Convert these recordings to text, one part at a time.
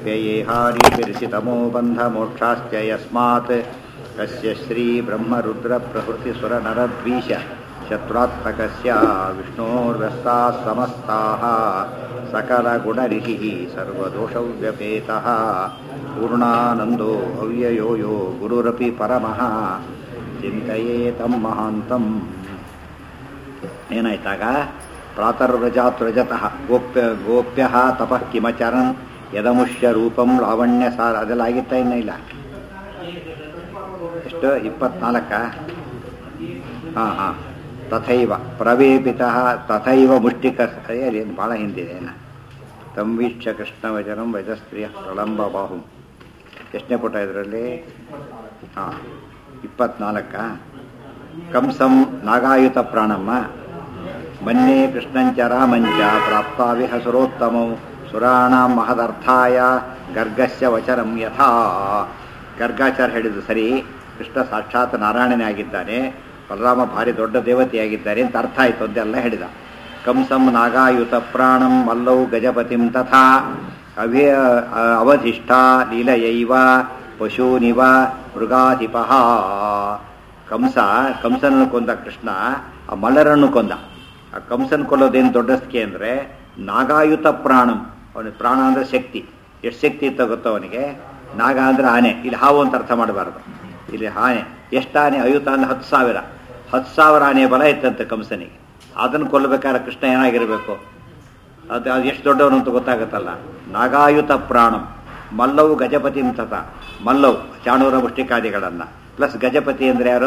व्ययेहारीतिर्षितमो बन्धमोक्षाश्च यस्मात् कस्य श्रीब्रह्मरुद्रप्रभृतिसुरनरद्वीष शत्रुत्मकस्य विष्णोर्व्यस्ताः समस्ताः सकलगुणरिहिः सर्वदोषव्यपेतः पूर्णानन्दो अव्ययो यो गुरुरपि परमः ಚಿಂತೆಯೇತಂ ಮಹಾಂತಂ ಏನಾಯ್ತಾಗ ಪ್ರಾತರ್ವ್ರಜಾತ್ ಗೋಪ್ಯ ಗೋಪ್ಯ ತಪಃ ಕಿಮಚರನ್ ಯದಮುಷ್ಯ ರೂಪಂ ಲಾವಣ್ಯ ಸಾರ ಅದೆಲ್ಲ ಆಗಿತ್ತಾ ಇನ್ನೂ ಇಲ್ಲ ಎಷ್ಟು ಇಪ್ಪತ್ನಾಲ್ಕ ಹಾಂ ಹಾಂ ತಥೈವ ಪ್ರವೇಪಿತ ತಥೈವ ಮುಷ್ಟಿಕ ಏನು ಭಾಳ ಹಿಂದಿದೆ ಏನ ತಂವೀಕ್ಷ ಕೃಷ್ಣವಚನಂ ವಜಸ್ತ್ರೀಯ ಪ್ರಲಂಬ ಬಾಹು ಎಷ್ಟನೇ ಪುಟ ಇದರಲ್ಲಿ ಹಾಂ ಇಪ್ಪತ್ನಾಲ್ಕ ಕಂಸಂ ನಾಗಾಯುತ ಪ್ರಾಣಮ್ಮ ಮನ್ಯೇ ಕೃಷ್ಣಂಚ ರಾಮಂಚ ಪ್ರಾಪ್ತಾವಿಹ ಸುರೋತ್ತಮೌ ಸುರಾಣಾಂ ಮಹದರ್ಥಾಯ ಗರ್ಗಸ್ಯ ವಚನಂ ಯಥಾ ಗರ್ಗಾಚಾರ ಹೇಳಿದ್ದು ಸರಿ ಕೃಷ್ಣ ಸಾಕ್ಷಾತ್ ನಾರಾಯಣನೇ ಆಗಿದ್ದಾನೆ ಬಲರಾಮ ಭಾರಿ ದೊಡ್ಡ ದೇವತೆಯಾಗಿದ್ದಾರೆ ಅಂತ ಅರ್ಥ ಆಯಿತು ಅಂತೆಲ್ಲ ಹೇಳಿದ ಕಂಸಂ ನಾಗಾಯುತ ಪ್ರಾಣಂ ಮಲ್ಲೌ ಗಜಪತಿಂ ತಥಾ ಅವೇ ಅವಧಿಷ್ಠ ಲೀಲಯೈವ ಪಶೂನಿವ ಮೃಗಾಧಿಪ ಕಂಸ ಕಂಸನನ್ನು ಕೊಂದ ಕೃಷ್ಣ ಆ ಮಲ್ಲರನ್ನು ಕೊಂದ ಆ ಕಂಸನ್ ಕೊಲ್ಲೋದೇನು ದೊಡ್ಡಸ್ಕೆ ಅಂದರೆ ನಾಗಾಯುತ ಪ್ರಾಣಂ ಅವನಿಗೆ ಪ್ರಾಣ ಅಂದರೆ ಶಕ್ತಿ ಎಷ್ಟು ಶಕ್ತಿ ಇತ್ತು ಗೊತ್ತೋ ಅವನಿಗೆ ನಾಗ ಅಂದರೆ ಆನೆ ಇಲ್ಲಿ ಹಾವು ಅಂತ ಅರ್ಥ ಮಾಡಬಾರ್ದು ಇಲ್ಲಿ ಆನೆ ಎಷ್ಟು ಆನೆ ಅಯುತ ಅಂದರೆ ಹತ್ತು ಸಾವಿರ ಹತ್ತು ಸಾವಿರ ಆನೆ ಬಲ ಇತ್ತಂತೆ ಕಂಸನಿಗೆ ಅದನ್ನು ಕೊಲ್ಲಬೇಕಾದ್ರೆ ಕೃಷ್ಣ ಏನಾಗಿರಬೇಕು ಅದು ಅದು ಎಷ್ಟು ದೊಡ್ಡವನು ಅಂತ ಗೊತ್ತಾಗುತ್ತಲ್ಲ ನಾಗಾಯುತ ಪ್ರಾಣಂ ಮಲ್ಲವು ಗಜಪತಿ ತತ ಮಲ್ಲವು ಚಾಣೂರ ಮುಷ್ಟಿಕಾದಿಗಳನ್ನು ಪ್ಲಸ್ ಗಜಪತಿ ಅಂದರೆ ಯಾರು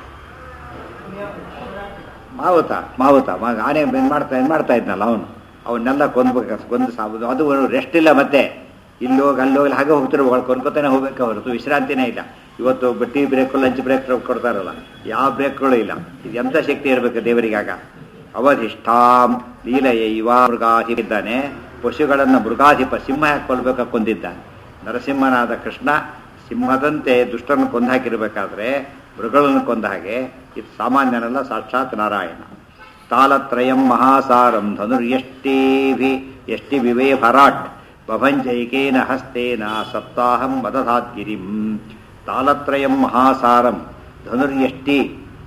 ಮಾವುತ ಮಾವುತ ಆನೆ ಏನು ಮಾಡ್ತಾ ಏನು ಮಾಡ್ತಾ ಇದ್ನಲ್ಲ ಅವನು ಅವನ್ನೆಲ್ಲ ಕೊಂದ್ಬೇಕು ಕೊಂದು ಸಾಬುದು ಅದು ರೆಸ್ಟ್ ಇಲ್ಲ ಮತ್ತೆ ಇಲ್ಲಿ ಹೋಗಿ ಅಲ್ಲಿ ಹೋಗಿ ಹಾಗೆ ಹೋಗ್ತಿರ್ಬೇಕು ಕೊಂದ್ಕೊತಾನೆ ಹೋಗ್ಬೇಕು ಹೊರತು ವಿಶ್ರಾಂತಿನೇ ಇಲ್ಲ ಇವತ್ತು ಟೀ ಬ್ರೇಕ್ ಲಂಚ್ ಬ್ರೇಕ್ ಕೊಡ್ತಾರಲ್ಲ ಯಾವ ಬ್ರೇಕ್ಗಳು ಇಲ್ಲ ಇದು ಎಂಥ ಶಕ್ತಿ ಇರಬೇಕು ದೇವರಿಗಾಗ ಅವಧಿಷ್ಠಾಂ ಲೀಲಯೈವ ಮೃಗಾಧಿಪಿದ್ದಾನೆ ಪಶುಗಳನ್ನು ಮೃಗಾಧಿಪ ಸಿಂಹ ಯಾಕೆ ಕೊಲ್ಬೇಕ ಕೊಂದಿದ್ದಾನೆ ನರಸಿಂಹನಾದ ಕೃಷ್ಣ ಸಿಂಹದಂತೆ ದುಷ್ಟನ್ನು ಕೊಂದು ಹಾಕಿರಬೇಕಾದ್ರೆ ಮೃಗಗಳನ್ನು ಕೊಂದ ಹಾಗೆ ಇದು ಸಾಮಾನ್ಯನಲ್ಲ ಸಾಕ್ಷಾತ್ ನಾರಾಯಣ ತಾಲತ್ರಯಂ ಮಹಾಸಾರಂ ಧನುರ್ಯಷ್ಟೇಭಿ ಎಷ್ಟಿ ವಿವೇ ಭರಾಟ್ ಬಭಂಜೈಕೇನ ಹಸ್ತೇನ ಸಪ್ತಾಹಂ ವದಧಾದ್ಗಿರಿಂ ತಾಲತ್ರಯಂ ಮಹಾಸಾರಂ ಧನುರ್ಯಷ್ಟಿ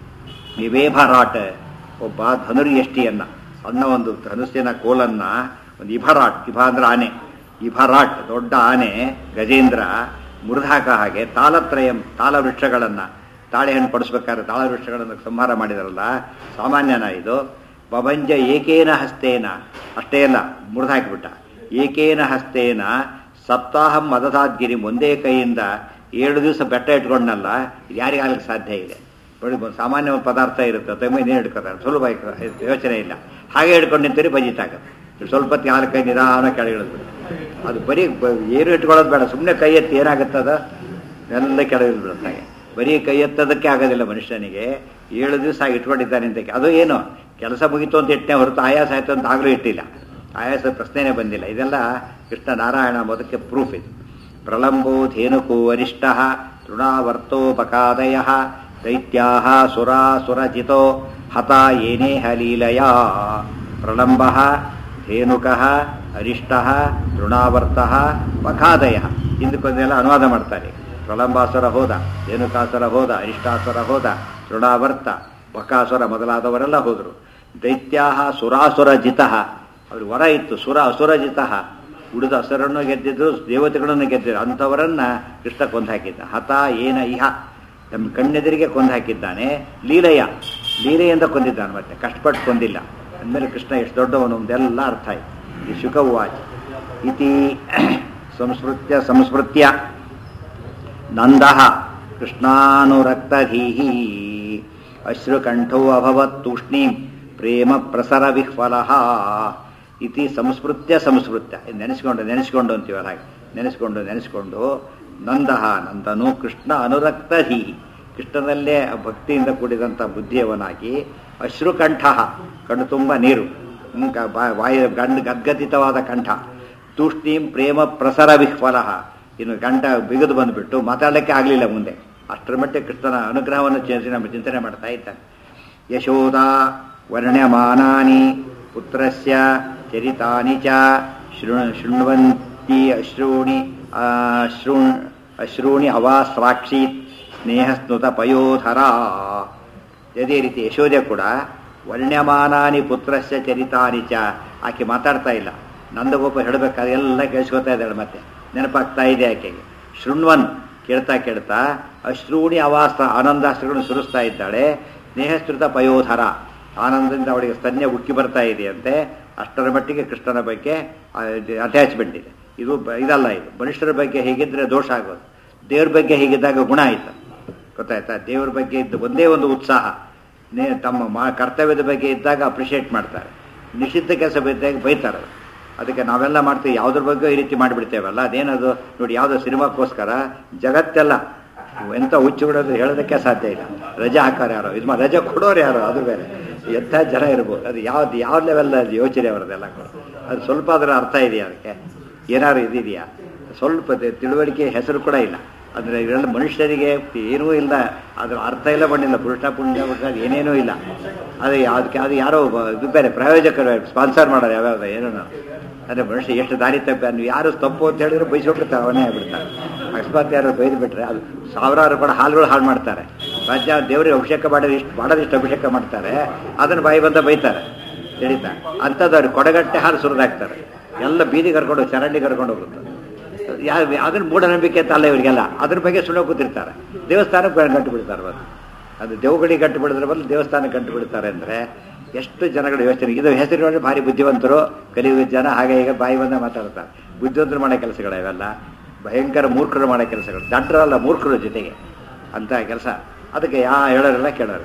ವಿವೇಭರಾಟ್ ಒಬ್ಬ ಧನುರ್ಯಷ್ಟಿಯನ್ನ ಸಣ್ಣ ಒಂದು ಧನುಸ್ಸಿನ ಕೋಲನ್ನ ಒಂದು ಇಭರಾಟ್ ಇಭ ಅಂದ್ರೆ ಆನೆ ಇಭರಾಟ್ ದೊಡ್ಡ ಆನೆ ಗಜೇಂದ್ರ ಮುರಿದಾಕ ಹಾಗೆ ತಾಲತ್ರಯಂ ತಾಳ ವೃಕ್ಷಗಳನ್ನು ತಾಳೆಹಣ್ಣು ಪಡಿಸ್ಬೇಕಾದ್ರೆ ತಾಳ ವೃಕ್ಷಗಳನ್ನು ಸಂಹಾರ ಮಾಡಿದಾರಲ್ಲ ಸಾಮಾನ್ಯನ ಇದು ಬಭಂಜ ಏಕೇನ ಹಸ್ತೇನ ಅಷ್ಟೇ ಅಲ್ಲ ಮುರಿದಾಕಿಬಿಟ್ಟ ಏಕೇನ ಹಸ್ತೇನ ಸಪ್ತಾಹಂ ಮದದಾದ್ಗಿರಿ ಒಂದೇ ಕೈಯಿಂದ ಏಳು ದಿವಸ ಬೆಟ್ಟ ಇಟ್ಕೊಂಡಲ್ಲ ಯಾರಿಗಾಗಲಿಕ್ಕೆ ಸಾಧ್ಯ ಇದೆ ನೋಡಿ ಸಾಮಾನ್ಯ ಒಂದು ಪದಾರ್ಥ ಇರುತ್ತೆ ತಮ್ಮ ನೀರು ಹಿಡ್ಕೊತಾರೆ ಸುಲಭ ಯೋಚನೆ ಇಲ್ಲ ಹಾಗೆ ಹಿಡ್ಕೊಂಡು ನಿಂತೀರಿ ಬಜಿತಾಗತ್ತೆ ಸ್ವಲ್ಪ ಹೊತ್ತಿಗೆ ಹಾಲು ಕೈ ನಿಧಾನ ಕೆಳಗಿಳಿದ್ಬಿಡು ಅದು ಬರೀ ಏನು ಇಟ್ಕೊಳ್ಳೋದು ಬೇಡ ಸುಮ್ಮನೆ ಕೈ ಎತ್ತಿ ಏನಾಗುತ್ತದ ಎಲ್ಲ ಕೆಳಗಿಳಿದ್ಬಿಡುತ್ತೆ ಹಾಗೆ ಬರೀ ಕೈ ಎತ್ತೋದಕ್ಕೆ ಆಗೋದಿಲ್ಲ ಮನುಷ್ಯನಿಗೆ ಏಳು ದಿವಸ ಆಗಿ ಇಟ್ಕೊಂಡಿದ್ದಾನೆ ಅಂತ ಅದು ಏನು ಕೆಲಸ ಮುಗಿತು ಅಂತ ಇಟ್ಟನೆ ಹೊರತು ಆಯಾಸ ಆಯಿತು ಅಂತ ಆಗಲೂ ಇಟ್ಟಿಲ್ಲ ಆಯಾಸ ಪ್ರಶ್ನೆನೇ ಬಂದಿಲ್ಲ ಇದೆಲ್ಲ ಕೃಷ್ಣ ನಾರಾಯಣ ಮೊದಕ್ಕೆ ಪ್ರೂಫ್ ಇದು ಪ್ರಲಂಬೋ ಧೇನುಕೋ ವರಿಷ್ಠ ತೃಣಾವರ್ತೋಪಕಾದಯ ದೈತ್ಯಾ ಸುರಾಸುರಜಿತೋ ಹತ ಏನೇಹ ಲೀಲಯ ಪ್ರಲಂಬ ಧೇನುಕ ಅರಿಷ್ಟ ತೃಣಾವರ್ತ ಪಖಾದಯ ಇಂದಕ್ಕೊಂದೆಲ್ಲ ಅನುವಾದ ಮಾಡ್ತಾರೆ ಪ್ರಲಂಬಾಸುರ ಹೋದ ಧೇನುಕಾಸುರ ಹೋದ ಅರಿಷ್ಟಾಸುರ ಹೋದ ತೃಣಾವರ್ತ ಬಕಾಸುರ ಮೊದಲಾದವರೆಲ್ಲ ಹೋದರು ದೈತ್ಯಾ ಸುರಾಸುರ ಜಿತ ಅವ್ರಿಗೆ ವರ ಇತ್ತು ಸುರ ಅಸುರಜಿತ ಉಳಿದ ಅಸುರನ್ನು ಗೆದ್ದಿದ್ರು ದೇವತೆಗಳನ್ನು ಗೆದ್ದಿದ್ರು ಅಂಥವರನ್ನ ಕೃಷ್ಣ ಕೊಂದು ಹಾಕಿದ್ದ ಹತ ಏನ ಇಹ ನಮ್ಮ ಕಣ್ಣೆದುರಿಗೆ ಕೊಂದು ಹಾಕಿದ್ದಾನೆ ಲೀಲೆಯ ಲೀಲೆಯಿಂದ ಕೊಂದಿದ್ದಾನೆ ಮತ್ತೆ ಕಷ್ಟಪಟ್ಟು ಕೊಂದಿಲ್ಲ ಅಂದಮೇಲೆ ಕೃಷ್ಣ ಎಷ್ಟು ದೊಡ್ಡವನು ಒಂದೆಲ್ಲ ಅರ್ಥ ಆಯ್ತು ಈ ಶುಕವಾಚ ಇತಿ ಸಂಸ್ಮೃತ್ಯ ಸಂಸ್ಮೃತ್ಯ ನಂದ ಕೃಷ್ಣಾನುರಕ್ತಧೀಹಿ ಅಶ್ರುಕಂಠೋ ಅಭವತ್ ತೂಷ್ಣೀಂ ಪ್ರೇಮ ಪ್ರಸರ ವಿಹ್ವಲ ಇತಿ ಸಂಸ್ಮೃತ್ಯ ಸಂಸ್ಮೃತ್ಯ ನೆನೆಸ್ಕೊಂಡು ನೆನೆಸ್ಕೊಂಡು ಅಂತೀವಲ್ಲ ಹಾಗೆ ನೆನೆಸ್ಕೊಂಡು ನೆನೆಸ್ಕೊಂಡು ನಂದಹ ನಂದನು ಕೃಷ್ಣ ಅನುರಕ್ತಧೀ ಕೃಷ್ಣನಲ್ಲೇ ಭಕ್ತಿಯಿಂದ ಕೂಡಿದಂಥ ಬುದ್ಧಿಯವನಾಗಿ ಅಶ್ರುಕಂಠ ಕಣ್ಣು ತುಂಬ ನೀರು ವಾಯು ಗಂಡ ಗದ್ಗದಿತವಾದ ಕಂಠ ತೂಷ್ಣೀಂ ಪ್ರೇಮ ಪ್ರಸರ ವಿಹ್ವಲ ಇನ್ನು ಗಂಟ ಬಿಗಿದು ಬಂದುಬಿಟ್ಟು ಮಾತಾಡಲಿಕ್ಕೆ ಆಗಲಿಲ್ಲ ಮುಂದೆ ಅಷ್ಟರ ಮಟ್ಟಿಗೆ ಕೃಷ್ಣನ ಅನುಗ್ರಹವನ್ನು ಚಿಂತನೆ ಚಿಂತನೆ ಮಾಡ್ತಾ ಇದ್ದಾನೆ ಯಶೋದ ವರ್ಣ್ಯಮಾನಾನಿ ಪುತ್ರಸ್ಯ ಚರಿತಾನಿ ಚ ಶೃಣ್ ಶೃಣ್ವನ್ ಈ ಅಶ್ರೂಣಿ ಆ, ಅಶ್ರೂಣ್ ಅಶ್ರೂಣಿ ಅವಾಸ್ರಾಕ್ಷಿ ಸ್ನೇಹಸ್ನುತ ಪಯೋಧರ ಅದೇ ರೀತಿ ಯಶೋದೆ ಕೂಡ ವರ್ಣ್ಯಮಾನಾನಿ ಪುತ್ರಸ್ಯ ಚರಿತಾನಿ ಚ ಆಕೆ ಮಾತಾಡ್ತಾ ಇಲ್ಲ ನಂದಗೋಪ ಹೇಳಬೇಕಾದ್ರೆ ಎಲ್ಲ ಕೇಳಿಸ್ಕೊತಾ ಇದ್ದಾಳೆ ಮತ್ತೆ ನೆನಪಾಗ್ತಾ ಇದೆ ಆಕೆಗೆ ಶೃಣ್ವನ್ ಕೇಳ್ತಾ ಕೇಳ್ತಾ ಅಶ್ರೂಣಿ ಅವಾಸ ಆನಂದಾಶ್ರಗಳನ್ನು ಸುರಿಸ್ತಾ ಇದ್ದಾಳೆ ಸ್ನೇಹಸ್ತೃತ ಪಯೋಧರ ಆನಂದದಿಂದ ಅವಳಿಗೆ ಸ್ತನ್ಯ ಉಕ್ಕಿ ಬರ್ತಾ ಇದೆಯಂತೆ ಅಷ್ಟರ ಮಟ್ಟಿಗೆ ಕೃಷ್ಣನ ಬಗ್ಗೆ ಅಟ್ಯಾಚ್ಮೆಂಟ್ ಇದೆ ಇದು ಬ- ಇದಲ್ಲ ಇದು ಮನುಷ್ಯರ ಬಗ್ಗೆ ಹೇಗಿದ್ರೆ ದೋಷ ಆಗೋದು ದೇವ್ರ ಬಗ್ಗೆ ಹೀಗಿದ್ದಾಗ ಗುಣ ಆಯ್ತು ಗೊತ್ತಾಯ್ತಾ ದೇವ್ರ ಬಗ್ಗೆ ಇದ್ದ ಒಂದೇ ಒಂದು ಉತ್ಸಾಹ ನೇ ತಮ್ಮ ಮಾ ಕರ್ತವ್ಯದ ಬಗ್ಗೆ ಇದ್ದಾಗ ಅಪ್ರಿಷಿಯೇಟ್ ಮಾಡ್ತಾರೆ ನಿಷಿದ್ಧ ಕೆಲಸ ಬಿದ್ದಾಗ ಬೈತಾರೆ ಅವ್ರು. ಅದಕ್ಕೆ ನಾವೆಲ್ಲ ಮಾಡ್ತೀವಿ ಯಾವುದ್ರ ಬಗ್ಗೆ ಈ ರೀತಿ ಮಾಡಿಬಿಡ್ತೇವಲ್ಲ ಅದೇನದು ನೋಡಿ ಯಾವುದೋ ಸಿನಿಮಾಕ್ಕೋಸ್ಕರ ಜಗತ್ತೆಲ್ಲ ಎಂಥ ಹುಚ್ಚುಗಳದ್ದು ಹೇಳೋದಕ್ಕೆ ಸಾಧ್ಯ ಇಲ್ಲ ರಜೆ ಹಾಕೋರು ಯಾರೋ ಇದು ಮಾ- ರಜೆ ಕೊಡೋರು ಯಾರೋ ಅದು ಬೇರೆ ಎಂಥ ಜನ ಇರ್ಬೋದು ಅದು ಯಾವ್ದು ಯಾವ ಲೆವೆಲ್ ಅದು ಯೋಚನೆ ಅವರದೆಲ್ಲ ಕೂಡ ಅದು ಸ್ವಲ್ಪ ಅದರ ಅರ್ಥ ಇದೆಯಾ ಅದಕ್ಕೆ ಏನಾದ್ರು ಇದಿದೆಯಾ ಸ್ವಲ್ಪ ತಿ- ತಿಳುವಳಿಕೆ ಹೆಸರು ಕೂಡ ಇಲ್ಲ ಅಂದರೆ ಇದೆಲ್ಲ ಮನುಷ್ಯರಿಗೆ ಏನೂ ಇಲ್ಲ ಅದರ ಅರ್ಥ ಇಲ್ಲ ಬಂದಿಲ್ಲ ಪುರುಷ ಪುಣ್ಯ ಪುರುಷ ಏನೇನೂ ಇಲ್ಲ ಅದು ಅದಕ್ಕೆ ಅದು ಯಾರೋ ಒಬ್ಬ ಇದು ಬೇರೆ ಪ್ರಾಯೋಜಕರು ಸ್ಪಾನ್ಸರ್ ಮಾಡೋರು ಯಾವ್ಯಾವ ಏನೋ ಅಂದರೆ ಮನುಷ್ಯ ಎಷ್ಟು ದಾರಿ ತಪ್ಪಿ ನೀವು ಯಾರು ತಪ್ಪು ಅಂತ ಹೇಳಿದ್ರೆ ಬೈಸ್ಬಿಡ್ತಾರೆ ಅವನೇ ಆಗ್ಬಿಡ್ತಾರೆ ಅಕಸ್ಮಾತ್ ಯಾರು ಬೈದು ಬಿಟ್ರೆ ಅದು ಸಾವಿರಾರು ಕೂಡ ಹಾಲುಗಳು ಹಾಳು ಮಾಡ್ತಾರೆ ರಾಜ್ಯ ದೇವರಿಗೆ ಅಭಿಷೇಕ ಮಾಡೋದು ಇಷ್ಟು ಮಾಡೋದಿಷ್ಟು ಅಭಿಷೇಕ ಮಾಡ್ತಾರೆ ಅದನ್ನು ಬಾಯಿ ಬಂದ ಬೈತಾರೆ ತಿಳಿತಾ ಅಂಥದ್ದು ಅವ್ರು ಕೊಡಗಟ್ಟೆ ಹಾಲು ಸುರಿದಾಕ್ತಾರೆ ಎಲ್ಲ ಬೀದಿ ಕರ್ಕೊಂಡು ಚರಂಡಿ ಕರ್ಕೊಂಡು ಹೋಗುತ್ತೆ ಯಾ- ಅದನ್ನ ಮೂಢನಂಬಿಕೆ ಅಂತ ಅಲ್ಲ ಇವರಿಗೆಲ್ಲ ಅದ್ರ ಬಗ್ಗೆ ಸುಳ್ಳು ಕೂತಿರ್ತಾರೆ ದೇವಸ್ಥಾನಕ್ಕೆ ಗಂಟು ಬಿಡ್ತಾರೆ ಬಂದು ಅದು ದೇವುಗಳಿಗೆ ಗಂಟು ಬಿಡಿದ್ರೆ ಬದಲು ದೇವಸ್ಥಾನಕ್ಕೆ ಗಂಟು ಬಿಡ್ತಾರೆ ಅಂದರೆ ಎಷ್ಟು ಜನಗಳು ಯೋಚನೆ ಇದು ಹೆಸರು ನೋಡಿ ಭಾರಿ ಬುದ್ಧಿವಂತರು ಕಲಿಯುವ ಜನ ಹಾಗೆ ಈಗ ಬಾಯಿ ಬಂದ ಮಾತಾಡ್ತಾರೆ ಬುದ್ಧಿವಂತರು ಮಾಡೋ ಕೆಲಸಗಳು ಇವೆಲ್ಲ ಭಯಂಕರ ಮೂರ್ಖರು ಮಾಡೋ ಕೆಲಸಗಳು ದಡ್ಡರಲ್ಲ ಮೂರ್ಖರು ಜೊತೆಗೆ ಅಂತ ಕೆಲಸ ಅದಕ್ಕೆ ಯಾ ಹೇಳೋರೆಲ್ಲ ಕೇಳೋರು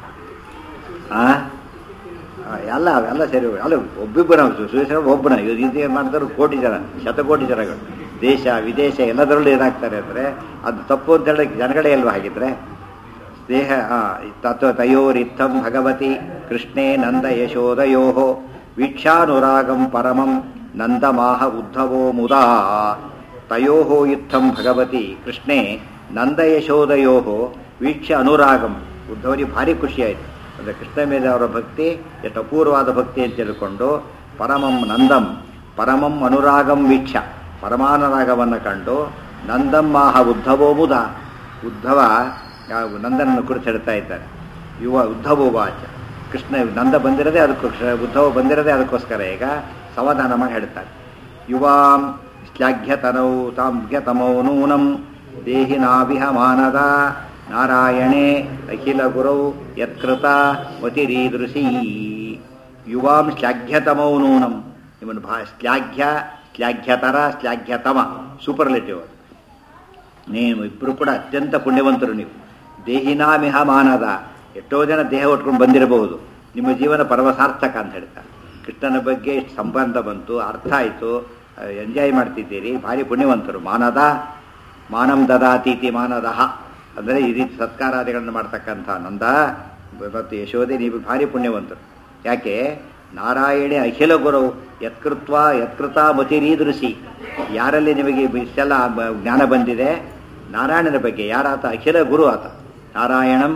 ಆ ಆ, ಎಲ್ಲ ಅವೆಲ್ಲ ಸರಿ ಅಲ್ಲ ಒಬ್ಬಿಬ್ಬನ ಸುರೇಶ್ವರ ಒಬ್ಬನ ಇವ್ರು ಇದು ಮಾಡಿದ್ರು ಕೋಟಿ ಜನ ಶತಕೋಟಿ ಜನಗಳು ದೇಶ ವಿದೇಶ ಎಲ್ಲದರಲ್ಲೂ ಏನಾಗ್ತಾರೆ ಅಂದರೆ ಅದು ತಪ್ಪು ಅಂತ ಹೇಳಕ್ಕೆ ಜನಗಳೇ ಅಲ್ವಾ ಹಾಗಿದ್ರೆ ಸ್ನೇಹ ಆ, ತತ್ವ ತಯೋರಿತ್ತಂ ಭಗವತಿ ಕೃಷ್ಣೇ ನಂದ ಯಶೋದಯೋ ವೀಕ್ಷಾನುರಾಗಂ ಪರಮಂ ನಂದಮಾಹ ಉದ್ಧವೋ ಮುದಾ ತಯೋ ಇತ್ತಂ ಭಗವತಿ ಕೃಷ್ಣೇ ನಂದ ಯಶೋದಯೋ ವೀಕ್ಷ ಅನುರಾಗಂ ಉದ್ಧವನಿಗೆ ಭಾರಿ ಖುಷಿಯಾಯಿತು ಅಂದರೆ ಕೃಷ್ಣ ಮೇಲೆ ಅವರ ಭಕ್ತಿ ಎಷ್ಟು ಅಪೂರ್ವವಾದ ಭಕ್ತಿ ಅಂತ ತಿಳ್ಕೊಂಡು ಪರಮಂ ನಂದಂ ಪರಮಂ ಅನುರಾಗಂ ವೀಕ್ಷ ಪರಮಾನುರಾಗವನ್ನು ಕಂಡು ನಂದಂ ಮಾಹ ಉದ್ಧವೋ ಮುದ ಉದ್ಧವ ಯಾವ ನಂದನನ್ನು ಕುರಿತು ಹೇಳ್ತಾ ಇದ್ದಾರೆ ಯುವ ಉದ್ಧವೋ ವಾಚ ಕೃಷ್ಣ ನಂದ ಬಂದಿರದೆ ಅದಕ್ಕೋಸ್ಕರ ಉದ್ಧವ ಬಂದಿರದೆ ಅದಕ್ಕೋಸ್ಕರ ಈಗ ಸಮಾಧಾನ ಮಾಡಿ ಹೇಳ್ತಾರೆ ಯುವಾಂ ಶ್ಲಾಘ್ಯತನೌ ತಾಂಘ್ಯತಮೌ ನೂನಂ ದೇಹಿನಾಭಿಹ ಮಾನದ ನಾರಾಯಣೇ ಅಖಿಲ ಗುರೌ ಯತ್ಕೃತ ಮತಿರೀದೃಶೀ ಯುವಾಂ ಶ್ಲಾಘ್ಯತಮೌ ನೂನಂ ನಿಮ್ಮನ್ನು ಭಾ ಶ್ಲಾಘ್ಯ ಶ್ಲಾಘ್ಯತರ ಶ್ಲಾಘ್ಯತಮ ಸೂಪರ್ಲೆಟಿವ್ ನೀವು ಇಬ್ಬರು ಕೂಡ ಅತ್ಯಂತ ಪುಣ್ಯವಂತರು ನೀವು ದೇಹಿನಾಮಿಹ ಮಾನದ ಎಷ್ಟೋ ಜನ ದೇಹ ಉಟ್ಕೊಂಡು ಬಂದಿರಬಹುದು ನಿಮ್ಮ ಜೀವನ ಪರಮಸಾರ್ಥಕ ಅಂತ ಹೇಳ್ತಾರೆ ಕೃಷ್ಣನ ಬಗ್ಗೆ ಇಷ್ಟು ಸಂಬಂಧ ಬಂತು ಅರ್ಥ ಆಯಿತು ಎಂಜಾಯ್ ಮಾಡ್ತಿದ್ದೀರಿ ಭಾರಿ ಪುಣ್ಯವಂತರು ಮಾನದ ಮಾನಂ ದದಾತೀತಿ ಮಾನದಹ ಅಂದರೆ ಈ ರೀತಿ ಸತ್ಕಾರಾದಿಗಳನ್ನು ಮಾಡ್ತಕ್ಕಂಥ ನಂದ ಮತ್ತು ಯಶೋದೆ ನೀವು ಭಾರಿ ಪುಣ್ಯವಂತರು ಯಾಕೆ ನಾರಾಯಣಿ ಅಖಿಲ ಗುರು ಯತ್ಕೃತ್ವ ಯತ್ಕೃತ ಮತಿರೀದೃಶಿ ಯಾರಲ್ಲಿ ನಿಮಗೆ ಇಷ್ಟೆಲ್ಲ ಬ- ಜ್ಞಾನ ಬಂದಿದೆ ನಾರಾಯಣನ ಬಗ್ಗೆ ಯಾರಾತ ಅಖಿಲ ಗುರು ಆತ ನಾರಾಯಣಂ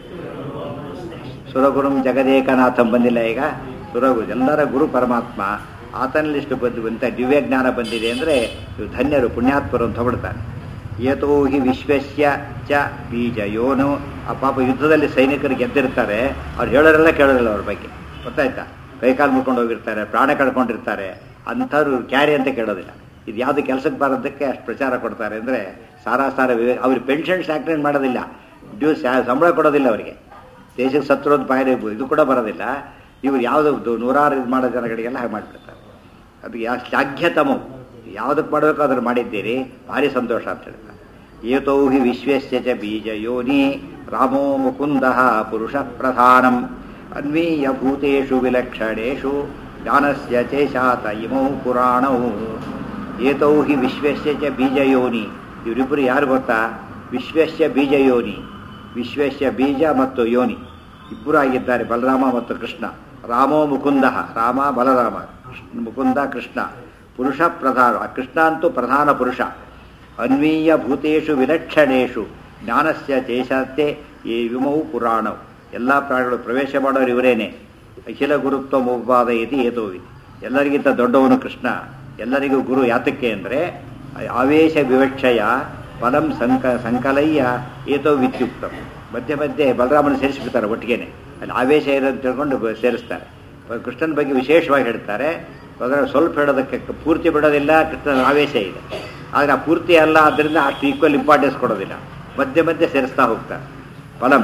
ಸುರಗುರುಂ ಜಗದೇಕನಾಥಂ ಬಂದಿಲ್ಲ ಈಗ ಸುರಗುರು ಎಲ್ಲರ ಗುರು ಪರಮಾತ್ಮ ಆತನಲ್ಲಿ ಇಷ್ಟು ಬಂದು ಇಂಥ ದಿವ್ಯ ಜ್ಞಾನ ಬಂದಿದೆ ಅಂದರೆ ಇವು ಧನ್ಯರು ಪುಣ್ಯಾತ್ಮರು ಅಂತ ಹೊಬಿಡ್ತಾನೆ ಏತೋ ಹಿ ವಿಶ್ವಸ್ಯ ಚ ಬೀಜ ಯೋನು ಆ ಪಾಪ ಯುದ್ಧದಲ್ಲಿ ಸೈನಿಕರು ಗೆದ್ದಿರ್ತಾರೆ ಅವ್ರು ಹೇಳೋರೆಲ್ಲ ಕೇಳೋರಿಲ್ಲ ಅವ್ರ ಬಗ್ಗೆ ಗೊತ್ತಾಯ್ತಾ ಕೈಕಾಲು ಮುಡ್ಕೊಂಡು ಹೋಗಿರ್ತಾರೆ ಪ್ರಾಣ ಕಳ್ಕೊಂಡಿರ್ತಾರೆ ಅಂಥವ್ರು ಕ್ಯಾರಿ ಅಂತ ಕೇಳೋದಿಲ್ಲ ಇದು ಯಾವುದು ಕೆಲಸಕ್ಕೆ ಬರೋದಕ್ಕೆ ಅಷ್ಟು ಪ್ರಚಾರ ಕೊಡ್ತಾರೆ ಅಂದರೆ ಸಾರಾ ಸಾರ ವಿವೇ ಅವ್ರಿಗೆ ಪೆನ್ಷನ್ ಸ್ಯಾಕ್ರಿಮೆಂಟ್ ಮಾಡೋದಿಲ್ಲ ಡ್ಯೂಸ್ ಸಂಬಳ ಕೊಡೋದಿಲ್ಲ ಅವರಿಗೆ ದೇಶಕ್ಕೆ ಸತ್ತಿರೋದು ಬಾಯಿಗೆ ಇದು ಕೂಡ ಬರೋದಿಲ್ಲ ಇವ್ರು ಯಾವುದು ನೂರಾರು ಇದು ಮಾಡೋ ಜನಗಳಿಗೆಲ್ಲ ಹಾಗೆ ಮಾಡಿಬಿಡ್ತಾರೆ ಅದು ಯಾ ಶ್ಲಾಘ್ಯತಮು ಯಾವುದಕ್ಕೆ ಮಾಡಬೇಕು ಅದನ್ನು ಮಾಡಿದ್ದೀರಿ ಭಾರಿ ಸಂತೋಷ ಅಂತ ಹೇಳ್ತಾರೆ ಏತೋ ಹಿ ವಿಶ್ವಸ್ಯ ಚ ಬೀಜ ಯೋನಿ ರಾಮೋ ಮುಕುಂದ ಪುರುಷ ಪ್ರಧಾನಂ ಅನ್ವೀಯ ಭೂತೇಷು ವಿಲಕ್ಷಣೇಷು ಜ್ಞಾನಸ್ಯ ಚೇಷಾತ ಇಮೌ ಪುರಾಣೌ ಏತೌ ಹಿ ವಿಶ್ವಸ್ಯ ಚ ಬೀಜಯೋನಿ ಇವರಿಬ್ಬರು ಯಾರು ಗೊತ್ತಾ ವಿಶ್ವಸ್ಯ ಬೀಜಯೋನಿ ವಿಶ್ವಸ್ಯ ಬೀಜ ಮತ್ತು ಯೋನಿ ಇಬ್ಬರು ಆಗಿದ್ದಾರೆ ಬಲರಾಮ ಮತ್ತು ಕೃಷ್ಣ ರಾಮೋ ಮುಕುಂದ ರಾಮ ಬಲರಾಮ ಕೃಷ್ಣ ಮುಕುಂದ ಕೃಷ್ಣ ಪುರುಷ ಪ್ರಧಾನ ಆ ಕೃಷ್ಣ ಅಂತೂ ಪ್ರಧಾನ ಪುರುಷ ಅನ್ವೀಯ ಭೂತೇಷು ವಿಲಕ್ಷಣೇಷು ಜ್ಞಾನಸ್ಯ ಚೇಷಾತೆ ಈ ವಿಮೌ ಪುರಾಣವು ಎಲ್ಲ ಪ್ರಾಣಿಗಳು ಪ್ರವೇಶ ಮಾಡೋರು ಇವರೇನೆ ಅಖಿಲ ಗುರುತ್ವ ಮುಪಾದ ಇತಿ ಏತೋವಿ ಎಲ್ಲರಿಗಿಂತ ದೊಡ್ಡವನು ಕೃಷ್ಣ ಎಲ್ಲರಿಗೂ ಗುರು ಯಾತಕ್ಕೆ ಅಂದರೆ ಆವೇಶ ವಿವಕ್ಷಯ ಫಲಂ ಸಂಕ ಸಂಕಲಯ್ಯ ಏತೋ ವಿತ್ಯುಕ್ತಂ ಮಧ್ಯೆ ಮಧ್ಯೆ ಬಲರಾಮನ ಸೇರಿಸ್ಬಿಡ್ತಾರೆ ಒಟ್ಟಿಗೆನೆ ಅಲ್ಲಿ ಆವೇಶ ಇರೋದು ತಿಳ್ಕೊಂಡು ಬ- ಸೇರಿಸ್ತಾರೆ ಕೃಷ್ಣನ ಬಗ್ಗೆ ವಿಶೇಷವಾಗಿ ಹೇಳ್ತಾರೆ ಅದರ ಸ್ವಲ್ಪ ಹೇಳೋದಕ್ಕೆ ಪೂರ್ತಿ ಬಿಡೋದಿಲ್ಲ ಕೃಷ್ಣನ ಆವೇಶ ಇದೆ ಆದರೆ ಆ ಪೂರ್ತಿ ಅಲ್ಲ ಆದ್ದರಿಂದ ಅಷ್ಟು ಈಕ್ವಲ್ ಇಂಪಾರ್ಟೆನ್ಸ್ ಕೊಡೋದಿಲ್ಲ ಮಧ್ಯೆ ಮಧ್ಯೆ ಸೇರಿಸ್ತಾ ಹೋಗ್ತಾರೆ ಫಲಂ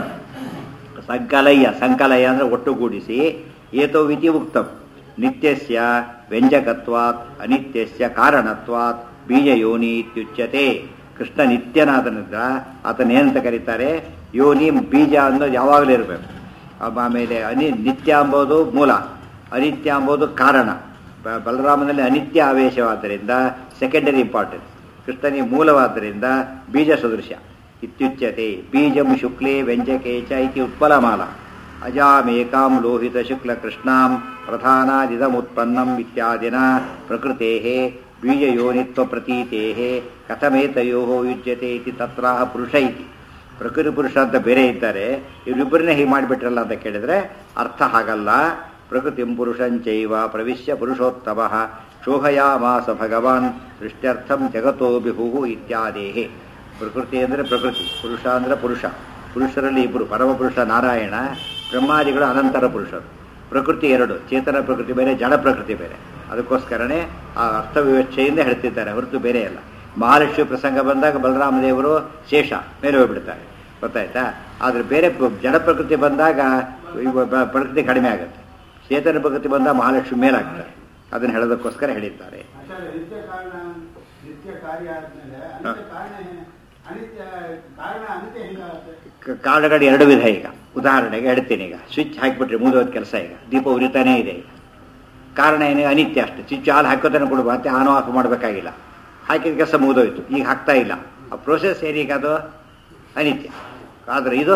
ಸಂಕಲಯ್ಯ ಸಂಕಲಯ ಅಂದರೆ ಒಟ್ಟುಗೂಡಿಸಿ ಏತೋ ವಿಧಿ ಉಕ್ತಂ ನಿತ್ಯಸ್ಯ ವ್ಯಂಜಕತ್ವಾತ್ ಅನಿತ್ಯಸ್ಯ ಕಾರಣತ್ವಾತ್ ಬೀಜಯೋನಿ ಇತ್ಯುಚ್ಯತೆ ಕೃಷ್ಣ ನಿತ್ಯನಾದನಿಂದ ಆತನೇನಂತ ಕರೀತಾರೆ ಯೋನಿ ಬೀಜ ಅನ್ನೋದು ಯಾವಾಗಲೂ ಇರಬೇಕು ಆಮೇಲೆ ಅನಿ ನಿತ್ಯ ಅಂಬೋದು ಮೂಲ ಅನಿತ್ಯ ಅಂಬೋದು ಕಾರಣ ಬ- ಬಲರಾಮನಲ್ಲಿ ಅನಿತ್ಯ ಆವೇಶವಾದ್ದರಿಂದ ಸೆಕೆಂಡರಿ ಇಂಪಾರ್ಟೆನ್ಸ್ ಕೃಷ್ಣನಿಗೆ ಮೂಲವಾದ್ದರಿಂದ ಬೀಜ ಸದೃಶ ಇತ್ಯುಚ್ಯತೆ ಬೀಜಂ ಶುಕ್ಲೇ ವ್ಯಂಜಕೆ ಚ ಇತಿ ಉತ್ಪಲಮಾಲ ಅಜಾಮೇಕಾಂ ಲೋಹಿತ ಶುಕ್ಲ ಕೃಷ್ಣಾಂ ಪ್ರಧಾನಾದಿದಮುತ್ಪನ್ನಂ ಇತ್ಯಾದಿನ ಪ್ರಕೃತೆ ಬೀಜಯೋನಿತ್ವ ಪ್ರತೀತೆ ಕಥಮೇತಯೋ ಯುಜ್ಯತೆ ಇತಿ ತತ್ರಾಹ ಪುರುಷ ಇತಿ ಪ್ರಕೃತಿ ಪುರುಷ ಅಂತ ಬೇರೆ ಇದ್ದಾರೆ ಇವರಿಬ್ಬರನ್ನೇ ಹೀಗೆ ಮಾಡಿಬಿಟ್ರಲ್ಲ ಅಂತ ಕೇಳಿದ್ರೆ ಅರ್ಥ ಹಾಗಲ್ಲ ಪ್ರಕೃತಿಂ ಪುರುಷಂಚೈವ ಪ್ರವಿಶ್ಯ ಪುರುಷೋತ್ತಮ ಶೋಭಯಾಮಾಸ ಭಗವಾನ್ ಸೃಷ್ಟ್ಯರ್ಥಂ ಜಗತೋ ಬಿಹು ಇತ್ಯಾದೇಹೆ ಪ್ರಕೃತಿ ಅಂದರೆ ಪ್ರಕೃತಿ ಪುರುಷ ಅಂದರೆ ಪುರುಷ ಪುರುಷರಲ್ಲಿ ಇಬ್ಬರು ಪರಮಪುರುಷ ನಾರಾಯಣ ಬ್ರಹ್ಮಾದಿಗಳು ಅನಂತರ ಪುರುಷರು ಪ್ರಕೃತಿ ಎರಡು ಚೇತನ ಪ್ರಕೃತಿ ಬೇರೆ ಜಡ ಪ್ರಕೃತಿ ಬೇರೆ ಅದಕ್ಕೋಸ್ಕರನೇ ಆ ಅರ್ಥ ವಿವಕ್ಷೆಯಿಂದ ಹೇಳ್ತಿದ್ದಾರೆ ಹೊರತು ಬೇರೆ ಅಲ್ಲ ಮಹಾಲಕ್ಷ್ಮಿ ಪ್ರಸಂಗ ಬಂದಾಗ ಬಲರಾಮದೇವರು ಶೇಷ ಮೇಲೆ ಹೋಗ್ಬಿಡ್ತಾರೆ ಗೊತ್ತಾಯ್ತಾ ಆದರೆ ಬೇರೆ ಪ- ಜಡ ಪ್ರಕೃತಿ ಬಂದಾಗ ಇವ ಬ- ಪ್ರಕೃತಿ ಕಡಿಮೆ ಆಗುತ್ತೆ ಚೇತನ ಪ್ರಕೃತಿ ಬಂದಾಗ ಮಹಾಲಕ್ಷ್ಮಿ ಮೇಲಾಗ್ತಾರೆ ಅದನ್ನು ಹೇಳೋದಕ್ಕೋಸ್ಕರ ಹೇಳಿದ್ದಾರೆ ಆಚಾರ್ಯ ನಿತ್ಯ ಕಾರಣ ನಿತ್ಯ ಕಾರ್ಯ ಆದ್ಮೇಲೆ ಅನಿತ್ಯ ಕಾರಣ ಏನು? ಅನಿತ್ಯ ಕಾರಣ ಅನಿತ್ಯ ಹೆಂಗಾಗುತ್ತೆ ಕ- ಕಾರಣಗಳು ಎರಡು ವಿಧ ಈಗ ಉದಾಹರಣೆಗೆ ಹೇಳ್ತೀನಿ ಈಗ ಸ್ವಿಚ್ ಹಾಕಿಬಿಟ್ರೆ ಮುಗಿದೋದ ಕೆಲಸ ಈಗ ದೀಪ ಉರಿತಾನೇ ಇದೆ ಈಗ ಕಾರಣ ಏನು ಅನಿತ್ಯ ಅಷ್ಟೇ ಸ್ವಿಚ್ ಹಾಲು ಹಾಕೋತಾನೆ ಕೊಡು ಮತ್ತೆ ಆನ್ ಆಫ್ ಮಾಡಬೇಕಾಗಿಲ್ಲ ಹಾಕಿದ ಕೆಲಸ ಮುಗಿದೋಯ್ತು ಈಗ ಹಾಕ್ತಾ ಇಲ್ಲ ಆ ಪ್ರೋಸೆಸ್ ಏನೀಗ ಅದು ಅನಿತ್ಯ ಆದರೆ ಇದು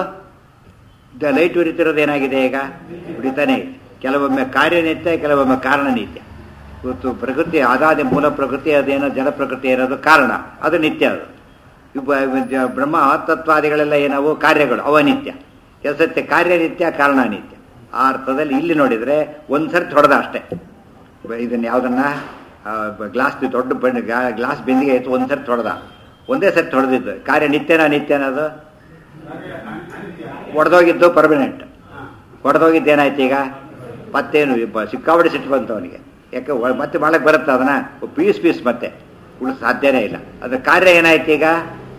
ದ ಲೈಟ್ ಉರಿತಿರೋದು ಏನಾಗಿದೆ ಈಗ ಉರಿತಾನೇ ಇದೆ ಕೆಲವೊಮ್ಮೆ ಕಾರ್ಯನಿತ್ಯ ಕೆಲವೊಮ್ಮೆ ಕಾರಣ ನಿತ್ಯ ಇವತ್ತು ಪ್ರಕೃತಿ ಅದಾದ ಮೂಲ ಪ್ರಕೃತಿ ಅದೇನೋ ಜಡ ಪ್ರಕೃತಿ ಏನದು ಕಾರಣ ಅದು ನಿತ್ಯ ಅದು ಇವ- ಜ- ಬ್ರಹ್ಮ ತತ್ವಾದಿಗಳೆಲ್ಲ ಏನವು ಕಾರ್ಯಗಳು ಅವ ನಿತ್ಯ ಕೆಲಸಕ್ಕೆ ಕಾರ್ಯನಿತ್ಯ ಕಾರಣ ನಿತ್ಯ ಆ ಅರ್ಥದಲ್ಲಿ ಇಲ್ಲಿ ನೋಡಿದರೆ ಒಂದು ಸರ್ತಿ ಹೊಡೆದ ಅಷ್ಟೇ ಬ- ಇದನ್ನ ಯಾವುದನ್ನ ಗ್ಲಾಸ್ ದೊಡ್ಡ ಬಣ್ಣ ಗ್ಲಾಸ್ ಬಿಂದಿಗೆ ಆಯ್ತು ಒಂದು ಸರ್ತಿ ಹೊಡೆದ ಒಂದೇ ಸರ್ತಿ ಹೊಡೆದಿದ್ದು ಕಾರ್ಯ ನಿತ್ಯನ ನಿತ್ಯನ ಅದು ಕಾರ್ಯ ಅನ್- ಅನಿತ್ಯ ಹೊಡೆದೋಗಿದ್ದು ಪರ್ಮನೆಂಟ್ ಹಾ. ಹೊಡೆದೋಗಿದ್ದು ಏನಾಯ್ತು ಈಗ ಮತ್ತೇನು ಬ- ಸಿಕ್ಕಾಪಟ್ಟೆ ಸಿಟ್ಟು ಬಂತು ಅವನಿಗೆ ಯಾಕೆ ಒ- ಮತ್ತೆ ಮಾಡಕ್ಕೆ ಬರುತ್ತೆ ಅದನ್ನ ಪೀಸ್ ಪೀಸ್ ಮತ್ತೆ ಉಳಿಸ್ ಸಾಧ್ಯನೇ ಇಲ್ಲ ಅದ್ರ ಕಾರ್ಯ ಏನಾಯ್ತು ಈಗ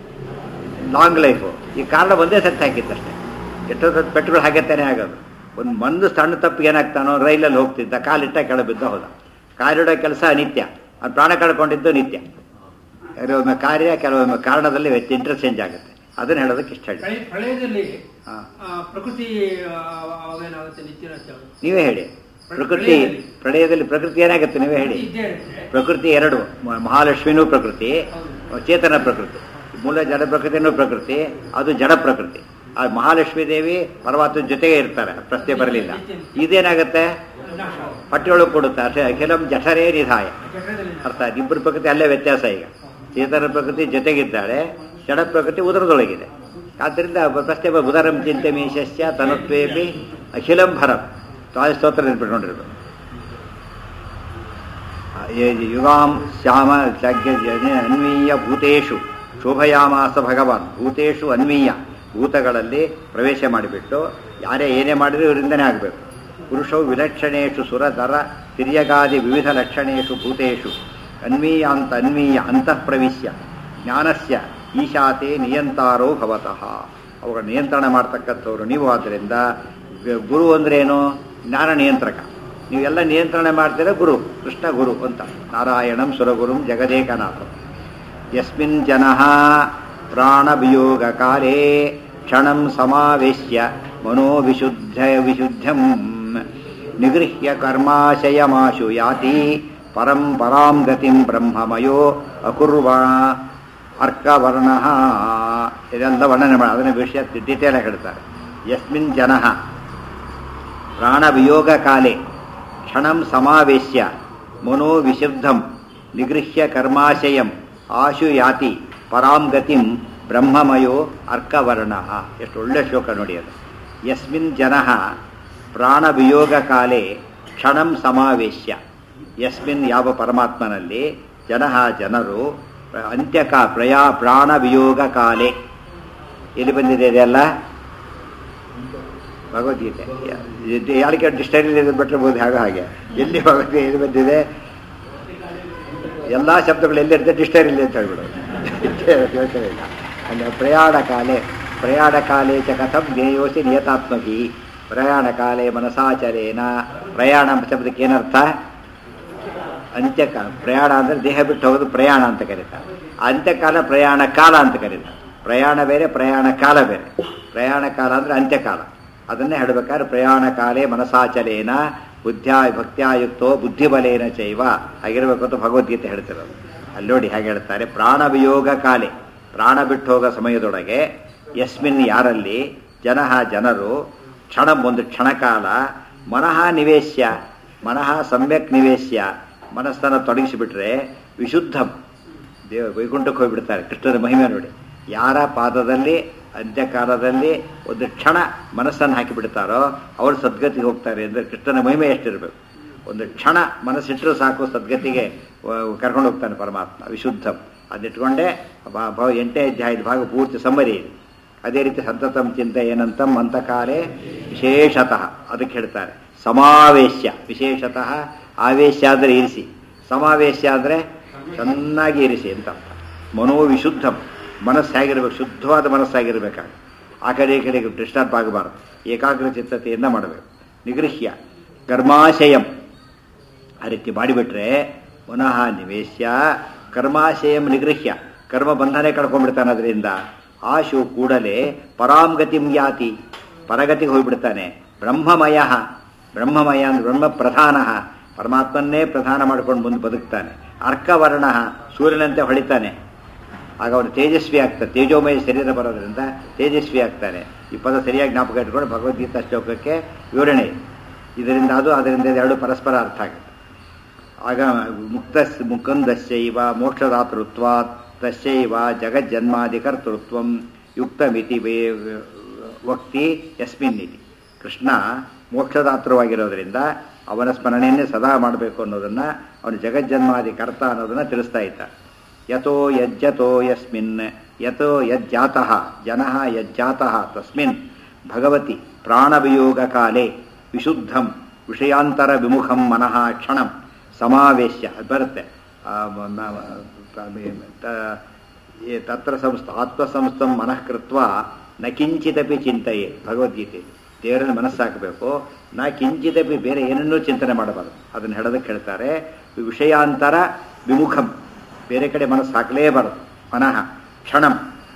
ಲಾಂಗ್ ಲೈಫು ಈ ಕಾರಣ ಒಂದೇ ಸತ್ತು ಹಾಕಿತ್ತಷ್ಟೇ ಎಷ್ಟೋ ಸತ್ತು ಪೆಟ್ರೋಲ್ ಹಾಗೆತ್ತಾನೆ ಆಗೋದು ಒಂದು ಮಂದು ಸಣ್ಣ ತಪ್ಪಿಗೆ ಏನಾಗ್ತಾನೋ ರೈಲಲ್ಲಿ ಹೋಗ್ತಿದ್ದ ಕಾಲಿಟ್ಟ ಕೆಳ ಬಿದ್ದ ಹೋದ ಕಾಲಿಡೋ ಕೆಲಸ ನಿತ್ಯ ಅದು ಪ್ರಾಣ ಕಳ್ಕೊಂಡಿದ್ದು ನಿತ್ಯ ಕೆಲವೊಮ್ಮೆ ಕಾರ್ಯ ಕೆಲವೊಮ್ಮೆ ಕಾರಣದಲ್ಲಿ ವ್ಯತ್ಯ ಇಂಟರ್ಚೇಂಜ್ ಆಗುತ್ತೆ ಅದನ್ನ ಹೇಳೋದಕ್ಕೆ ಇಷ್ಟ ಹೇಳಿ ಪ್ರಳಯ- ಪ್ರಳಯದಲ್ಲಿ ಹಾ. ಆ, ಪ್ರಕೃತಿ ಆ, ಅವೇನಾಗುತ್ತೆ ನಿತ್ಯ ನತ್ಯ ನೀವೇ ಹೇಳಿ ಪ್ರಕೃತಿ ಪ್ರಳಯದಲ್ಲಿ ಪ್ರಕೃತಿ ಏನಾಗುತ್ತೆ ನೀವೇ ಹೇಳಿ ಇದ್ದೇ ಇರುತ್ತೆ ಪ್ರಕೃತಿ ಎರಡು ಮ- ಮಹಾಲಕ್ಷ್ಮಿನೂ ಪ್ರಕೃತಿ ಹೌದು. ಚೇತನ ಪ್ರಕೃತಿ ಮೂಲ ಜಡ ಪ್ರಕೃತಿನೂ ಪ್ರಕೃತಿ ಅದು ಜಡ ಪ್ರಕೃತಿ ಆ ಮಹಾಲಕ್ಷ್ಮೀ ದೇವಿ ಪರಮಾತ್ಮ ಜೊತೆಗೆ ಇರ್ತಾರೆ ಪ್ರಶ್ನೆ ಬರಲಿಲ್ಲ ಇದೇನಾಗುತ್ತೆ ನಾಶ ಹೊಟ್ಟೆಯೊಳಗೆ ಕೊಡುತ್ತೆ ಅಷ್ಟೇ ಅಖಿಲಂ ಜಠರೇ ನಿಧಾಯ ಜಠರದಲ್ಲಿ ನಾಶ. ಅರ್ಥ ಆಯ್ತು? ಇಬ್ಬರು ಪ್ರಕೃತಿ ಅಲ್ಲೇ ವ್ಯತ್ಯಾಸ ಈಗ ಚೇತನ ಪ್ರಕೃತಿ ಜೊತೆಗಿದ್ದಾಳೆ ಜಡ ಪ್ರಕೃತಿ ಉದರದೊಳಗಿದೆ ಆದ್ದರಿಂದ ಬ- ಪ್ರಶ್ನೆ ಬ- ಉದರಂ ಚಿಂತೆ ಮೀಶಸ್ಯ ತನುತ್ವೇಪಿ ಅಖಿಲಂ ಭರಂ ತಾಯಿ ಸ್ತೋತ್ರ ನೆನ್ಪಿಟ್ಕೊಂಡಿರ್ಬೇಕು ಯುಗಾಂ ಶ್ಯಾಮ ಜಗ್ಗ ಜನ ಅನ್ವೀಯ ಭೂತೇಶು ಶೋಭಯಾಮಾಸ ಭಗವಾನ್ ಭೂತೇಶು ಅನ್ವೀಯ ಭೂತಗಳಲ್ಲಿ ಪ್ರವೇಶ ಮಾಡಿಬಿಟ್ಟು ಯಾರೇ ಏನೇ ಮಾಡಿದ್ರು ಇವರಿಂದನೇ ಆಗಬೇಕು ಪುರುಷೌ ವಿಲಕ್ಷಣೇಶು ಸುರಧರ ತಿರ್ಯಗಾದಿ ವಿವಿಧ ಲಕ್ಷಣೇಶು ಭೂತೇಶು ಅನ್ವೀಯಾಂತ ಅನ್ವೀಯ ಅಂತಃ ಪ್ರವಿಶ್ಯ ಜ್ಞಾನಸ್ಯ ಈಶಾತೆ ನಿಯಂತಾರೋ ಭವತಃ ಅವುಗಳ ನಿಯಂತ್ರಣ ಮಾಡ್ತಕ್ಕಂಥವ್ರು ನೀವು ಆದ್ದರಿಂದ ಗ- ಗುರು ಅಂದ್ರೇನು ಜ್ಞಾನ ನಿಯಂತ್ರಕ ನೀವೆಲ್ಲ ನಿಯಂತ್ರಣ ಮಾಡ್ತೀರ ಗುರು ಕೃಷ್ಣ ಗುರು ಅಂತ ನಾರಾಯಣಂ ಸುರಗುರುಂ ಜಗದೇಕನಾಥ ಯಸ್ಮಿನ್ ಜನಃ ಪ್ರಾಣವಿಯೋಗ ಕಾಲೇ ಕ್ಷಣಂ ಸಮಾವೇಶ್ಯ ಮನೋವಿಶುದ್ಧ ವಿಶುದ್ಧಂ ನಿಗೃಹ್ಯ ಕರ್ಮಾಶಯಮಾಶು ಯಾತಿ ಪರಂ ಪರಾಂ ಗತಿಂ ಬ್ರಹ್ಮಮಯೋ ಅಕುರ್ವ ಅರ್ಕವರ್ಣ ಇದೆಲ್ಲ ವರ್ಣನೆ ಮಾಡಿ ಅದನ್ನ ವಿಷಯ ಡೀಟೇಲ್ ಆಗಿ ಹೇಳ್ತಾರೆ ಯಸ್ಮಿನ್ ಜನಃ ಪ್ರಾಣವಿಯೋಗ ಕಾಲೇ ಕ್ಷಣಂ ಸಮಾವೇಶ್ಯ ಮನೋ ವಿಶುದ್ಧಂ ನಿಗೃಹ್ಯ ಕರ್ಮಾಶಯಂ ಆಶು ಯಾತಿ ಪರಾಂ ಗತಿಂ ಬ್ರಹ್ಮಮಯೋ ಅರ್ಕವರ್ಣ ಎಷ್ಟು ಒಳ್ಳೆ ಶ್ಲೋಕ ನೋಡಿ ಅದು ಯಸ್ಮಿನ್ ಜನಃ ಪ್ರಾಣವಿಯೋಗ ಕಾಲೇ ಕ್ಷಣಂ ಸಮಾವೇಶ್ಯ ಯಸ್ಮಿನ್ ಯಾವ ಪರಮಾತ್ಮನಲ್ಲಿ ಜನಃ ಜನರು ಅಂತ್ಯಕಾ ಪ್ರಯಾ ಪ್ರಾಣ ವಿಯೋಗ ಕಾಲೆ ಎಲ್ಲಿ ಬಂದಿದೆ ಇದೆಲ್ಲ ಭಗವದ್ಗೀತೆ ಇದು ಯಾರಿಗೆ ಡಿಕ್ಷನರಿಲಿ ಬಿಟ್ಟಿರ್ಬೋದು ಹಾಗೆ ಹಾಗೆ ಎಲ್ಲಿ ಭಗವದ್ಗೀತೆ ಎಲ್ಲಿ ಬಂದಿದೆ ಎಲ್ಲ ಶಬ್ದಗಳು ಎಲ್ಲಿರುತ್ತೆ ಡಿಕ್ಷನರಿಲಿ ಅಂತ ಹೇಳ್ಬಿಡೋದು ಯೋಚನೆ ಇಲ್ಲ ಅಂದರೆ ಪ್ರಯಾಣ ಕಾಲೆ ಪ್ರಯಾಣ ಕಾಲೇ ಚ ಕಥಂ ಜ್ಞೇಯೋಸಿ ನಿಯತಾತ್ಮಕಿ ಪ್ರಯಾಣ ಕಾಲೇ ಮನಸಾಚರೇನ ಪ್ರಯಾಣ ಎಂಬ ಶಬ್ದಕ್ಕೆ ಏನರ್ಥ ಅಂತ್ಯಕಾಲ ಪ್ರಯಾಣ ಅಂದರೆ ದೇಹ ಬಿಟ್ಟು ಹೋಗೋದು ಪ್ರಯಾಣ ಅಂತ ಕರೀತಾರೆ ಅಂತ್ಯಕಾಲ ಪ್ರಯಾಣ ಕಾಲ ಅಂತ ಕರೀತಾರೆ ಪ್ರಯಾಣ ಬೇರೆ ಪ್ರಯಾಣ ಕಾಲ ಬೇರೆ ಪ್ರಯಾಣ ಕಾಲ ಅಂದರೆ ಅಂತ್ಯಕಾಲ ಅದನ್ನೇ ಹೇಳಬೇಕಾದ್ರೆ ಪ್ರಯಾಣ ಕಾಲೇ ಮನಸಾಚಲೇನ ಬುದ್ಧ್ಯ ಭಕ್ತ್ಯಾಯುಕ್ತೋ ಬುದ್ಧಿಬಲೇನ ಚೈವ ಆಗಿರಬೇಕು ಅಂತ ಭಗವದ್ಗೀತೆ ಹೇಳ್ತಿರೋದು ಅಲ್ಲಿ ನೋಡಿ ಹಾಗೆ ಹೇಳ್ತಾರೆ ಪ್ರಾಣ ವಿಯೋಗ ಕಾಲೆ ಪ್ರಾಣ ಬಿಟ್ಟು ಹೋಗೋ ಸಮಯದೊಳಗೆ ಯಸ್ಮಿನ್ ಯಾರಲ್ಲಿ ಜನಃ ಜನರು ಕ್ಷಣ ಒಂದು ಕ್ಷಣಕಾಲ ಮನಃ ನಿವೇಶ್ಯ ಮನಃ ಸಮ್ಯಕ್ ನಿವೇಶ್ಯ ಮನಸ್ಸನ್ನು ತೊಡಗಿಸಿಬಿಟ್ರೆ ವಿಶುದ್ಧಂ ದೇವ ವೈಕುಂಠಕ್ಕೆ ಹೋಗಿಬಿಡ್ತಾರೆ ಕೃಷ್ಣನ ಮಹಿಮೆ ನೋಡಿ ಯಾರ ಪಾದದಲ್ಲಿ ಅಂತ್ಯಕಾಲದಲ್ಲಿ ಒಂದು ಕ್ಷಣ ಮನಸ್ಸನ್ನು ಹಾಕಿಬಿಡ್ತಾರೋ ಅವರು ಸದ್ಗತಿಗೆ ಹೋಗ್ತಾರೆ ಅಂದರೆ ಕೃಷ್ಣನ ಮಹಿಮೆ ಎಷ್ಟಿರಬೇಕು ಒಂದು ಕ್ಷಣ ಮನಸ್ಸಿಟ್ಟರೂ ಸಾಕು ಸದ್ಗತಿಗೆ ಕರ್ಕೊಂಡು ಹೋಗ್ತಾನೆ ಪರಮಾತ್ಮ ವಿಶುದ್ಧಂ ಅದಿಟ್ಕೊಂಡೆ ಬ- ಬ- ಎಂಟನೇ ಅಧ್ಯಾಯದ ಭಾಗ ಪೂರ್ತಿ ಸಮ್ಮರಿ ಇದೆ ಅದೇ ರೀತಿ ಸಂತತಂ ಚಿಂತೆ ಏನಂತಂ ಅಂತಕಾಲೇ ವಿಶೇಷತಃ ಅದಕ್ಕೆ ಹೇಳ್ತಾರೆ ಸಮಾವೇಶ್ಯ ವಿಶೇಷತಃ ಆವೇಶ ಅಂದರೆ ಇರಿಸಿ ಸಮಾವೇಶ ಅಂದರೆ ಚೆನ್ನಾಗಿ ಇರಿಸಿ ಅಂತ ಅರ್ಥ ಮನೋ ವಿಶುದ್ಧಂ ಮನಸ್ಸು ಹೇಗಿರ್ಬೇಕು ಶುದ್ಧವಾದ ಮನಸ್ಸಾಗಿರ್ಬೇಕಾಗ ಆ ಕಡೆ ಈ ಕಡೆಗೆ ಡಿಸ್ಟರ್ಬ್ ಆಗಬಾರ್ದು ಏಕಾಗ್ರ ಚಿತ್ತತೆಯಿಂದ ಮಾಡಬೇಕು ನಿಗೃಹ್ಯ ಕರ್ಮಾಶಯಂ ಆ ರೀತಿ ಮಾಡಿಬಿಟ್ರೆ ಪುನಃ ನಿವೇಶ್ಯ ಕರ್ಮಾಶಯಂ ನಿಗೃಹ್ಯ ಕರ್ಮ ಬಂಧನೆ ಕಳ್ಕೊಂಡ್ಬಿಡ್ತಾನೆ ಅದರಿಂದ ಆಶು ಕೂಡಲೇ ಪರಾಂಗತಿಂ ಯಾತಿ ಪರಗತಿಗೆ ಹೋಗ್ಬಿಡ್ತಾನೆ ಬ್ರಹ್ಮಮಯ ಬ್ರಹ್ಮಮಯ ಅಂದ್ರೆ ಬ್ರಹ್ಮ ಪ್ರಧಾನ ಪರಮಾತ್ಮನ್ನೇ ಪ್ರಧಾನ ಮಾಡ್ಕೊಂಡು ಮುಂದೆ ಬದುಕ್ತಾನೆ ಅರ್ಕವರ್ಣ ಸೂರ್ಯನಂತೆ ಹೊಳಿತಾನೆ ಆಗ ಅವನು ತೇಜಸ್ವಿ ಆಗ್ತಾನೆ ತೇಜೋಮಯ ಶರೀರ ಬರೋದ್ರಿಂದ ತೇಜಸ್ವಿ ಆಗ್ತಾನೆ ಈ ಪದ ಸರಿಯಾಗಿ ಜ್ಞಾಪಕ ಇಟ್ಕೊಂಡು ಭಗವದ್ಗೀತಾ ಶ್ಲೋಕಕ್ಕೆ ವಿವರಣೆ ಇದೆ. ಇದರಿಂದ ಅದು ಅದರಿಂದ ಇದು ಎರಡು ಪರಸ್ಪರ ಅರ್ಥ ಆಗುತ್ತೆ ಆಗ ಮುಕ್ತ ಮುಕಂದಸ್ಯೈವ ಮೋಕ್ಷದಾತೃತ್ವಾತ್ ತಸ್ಯೈವ ಜಗಜ್ಜನ್ಮಾದಿಕರ್ತೃತ್ವಂ ಯುಕ್ತಮಿತಿ ವೇ- ವಕ್ತಿ ಯಸ್ಮಿನ್ ಇತಿ ಕೃಷ್ಣ ಮೋಕ್ಷದಾತೃವಾಗಿರೋದ್ರಿಂದ ಅವನ ಸ್ಮರಣೆಯನ್ನೇ ಸದಾ ಮಾಡಬೇಕು ಅನ್ನೋದನ್ನ ಅವನು ಜಗಜ್ಜನ್ಮಾದಿ ಕರ್ತ ಅನ್ನೋದನ್ನ ತಿಳಿಸ್ತಾ ಇದ್ದ ಯಥೋ ಯಜ್ಜತೋ ಯಸ್ಮಿನ್ ಯಥೋ ಯಜ್ಜಾತಃ ಜನಃ ಯಜ್ಜಾತಃ ತಸ್ಮಿನ್ ಭಗವತಿ ಪ್ರಾಣವಿಯೋಗ ಕಾಲೇ ವಿಶುದ್ಧಂ ವಿಷಯಾಂತರ ವಿಮುಖಂ ಮನಃ ಕ್ಷಣಂ ಸಮಾವೇಶ್ಯ ಅದು ಬರುತ್ತೆ ಆ, ಮ- ಮ- ಮ- ತ- ಏ ತತ್ರ ಸಂಸ್ಥ ಆತ್ಮಸಂಸ್ಥಂ ಮನಃ ಕೃತ್ವ ನ ಕಿಂಚಿತಪಿ ಚಿಂತೆಯೇ ಭಗವದ್ಗೀತೆ ದೇವರಲ್ಲಿ ಮನಸ್ಸಾಕಬೇಕು ನಾ ಕಿಂಚಿತಪಿ ಬೇರೆ ಏನನ್ನೂ ಚಿಂತನೆ ಮಾಡಬಾರದು ಅದನ್ನು ಹೇಳೋದಕ್ಕೆ ಹೇಳ್ತಾರೆ ವಿಷಯಾಂತರ ವಿಮುಖಂ ಬೇರೆ ಕಡೆ ಮನಸ್ಸು ಹಾಕಲೇಬಾರದು ಮನಃ ಕ್ಷಣಂ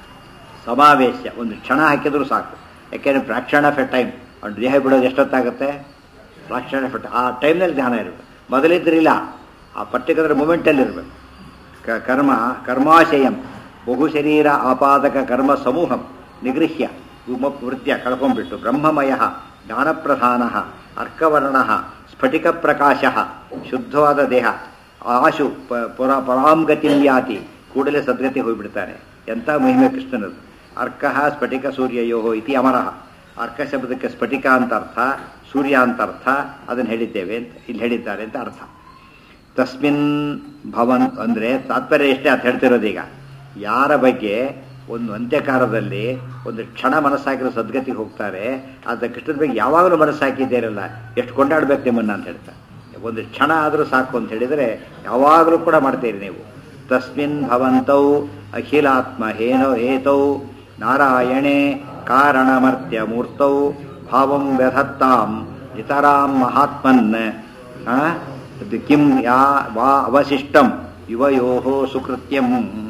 ಸಮಾವೇಶ ಒಂದು ಕ್ಷಣ ಹಾಕಿದ್ರು ಸಾಕು ಯಾಕೆಂದರೆ ಫ್ರಾಕ್ಷನ್ ಆಫ್ ಎ ಟೈಮ್ ಅವ್ನು ದೇಹ ಬಿಡೋದು ಎಷ್ಟೊತ್ತಾಗುತ್ತೆ ಫ್ರಾಕ್ಷನ್ ಆಫ್ ಎ ಆ ಟೈಮ್ನಲ್ಲಿ ಧ್ಯಾನ ಇರಬೇಕು ಮೊದಲಿದ್ರಿಲ್ಲ ಆ ಪರ್ಟಿಕ್ಯುಲರ್ ಮೂಮೆಂಟಲ್ಲಿ ಇರಬೇಕು ಕ ಕರ್ಮ ಕರ್ಮಾಶಯಂ ಬಹು ಶರೀರ ಆಪಾದಕ ಕರ್ಮ ಸಮೂಹಂ ನಿಗೃಹ್ಯ ವೃತ್ಯ ಕಳ್ಕೊಂಡ್ಬಿಟ್ಟು ಬ್ರಹ್ಮಮಯ ಜ್ಞಾನಪ್ರಧಾನ ಅರ್ಕವರ್ಣ ಸ್ಫಟಿಕ ಪ್ರಕಾಶ ಶುದ್ಧವಾದ ದೇಹ ಆಶು ಪ- ಪುರ ಪರಾಂಗತಿಂ ಯಾತಿ ಕೂಡಲೇ ಸದ್ಗತಿ ಹೋಗ್ಬಿಡ್ತಾನೆ ಎಂಥ ಮಹಿಮೆ ಕೃಷ್ಣನದು ಅರ್ಕಃ ಸ್ಫಟಿಕ ಸೂರ್ಯಯೋ ಇತಿ ಅಮರಃ ಅರ್ಕ ಶಬ್ದಕ್ಕೆ ಸ್ಫಟಿಕ ಅಂತ ಅರ್ಥ ಸೂರ್ಯ ಅಂತ ಅರ್ಥ ಅದನ್ನು ಹೇಳಿದ್ದೇವೆ ಅಂತ ಇಲ್ಲಿ ಹೇಳಿದ್ದಾರೆ ಅಂತ ಅರ್ಥ ತಸ್ಮಿನ್ ಭವನ್ ಅಂದರೆ ತಾತ್ಪರ್ಯ ಎಷ್ಟೇ ಅಂತ ಹೇಳ್ತಿರೋದೀಗ ಯಾರ ಬಗ್ಗೆ ಒಂದು ಅಂತ್ಯಕಾಲದಲ್ಲಿ ಒಂದು ಕ್ಷಣ ಮನಸ್ಸಾಕಿರೋ ಸದ್ಗತಿಗೆ ಹೋಗ್ತಾರೆ ಆದ ಕೃಷ್ಣನ ಬಗ್ಗೆ ಯಾವಾಗಲೂ ಮನಸ್ಸಾಕಿದ್ದೀರಲ್ಲ ಎಷ್ಟು ಕೊಂಡಾಡ್ಬೇಕು ನಿಮ್ಮನ್ನ ಅಂತ ಹೇಳ್ತಾರೆ ಒಂದು ಕ್ಷಣ ಆದರೂ ಸಾಕು ಅಂತ ಹೇಳಿದರೆ ಯಾವಾಗಲೂ ಕೂಡ ಮಾಡ್ತೀರಿ ನೀವು ತಸ್ಮಿನ್ ಭವಂತೌ ಅಖಿಲಾತ್ಮ ಹೇನೋ ಹೇತೌ ನಾರಾಯಣೇ ಕಾರಣಮರ್ತ್ಯ ಮೂರ್ತೌ ಭಾವಂ ವ್ಯಧತ್ತಾಂ ಇತರಾಂ ಮಹಾತ್ಮನ್ ಆ? ಅದು ಕಿಂ ಯಾ ವಾ ಅವಶಿಷ್ಟಂ ಯುವಯೋ ಸುಕೃತ್ಯಂ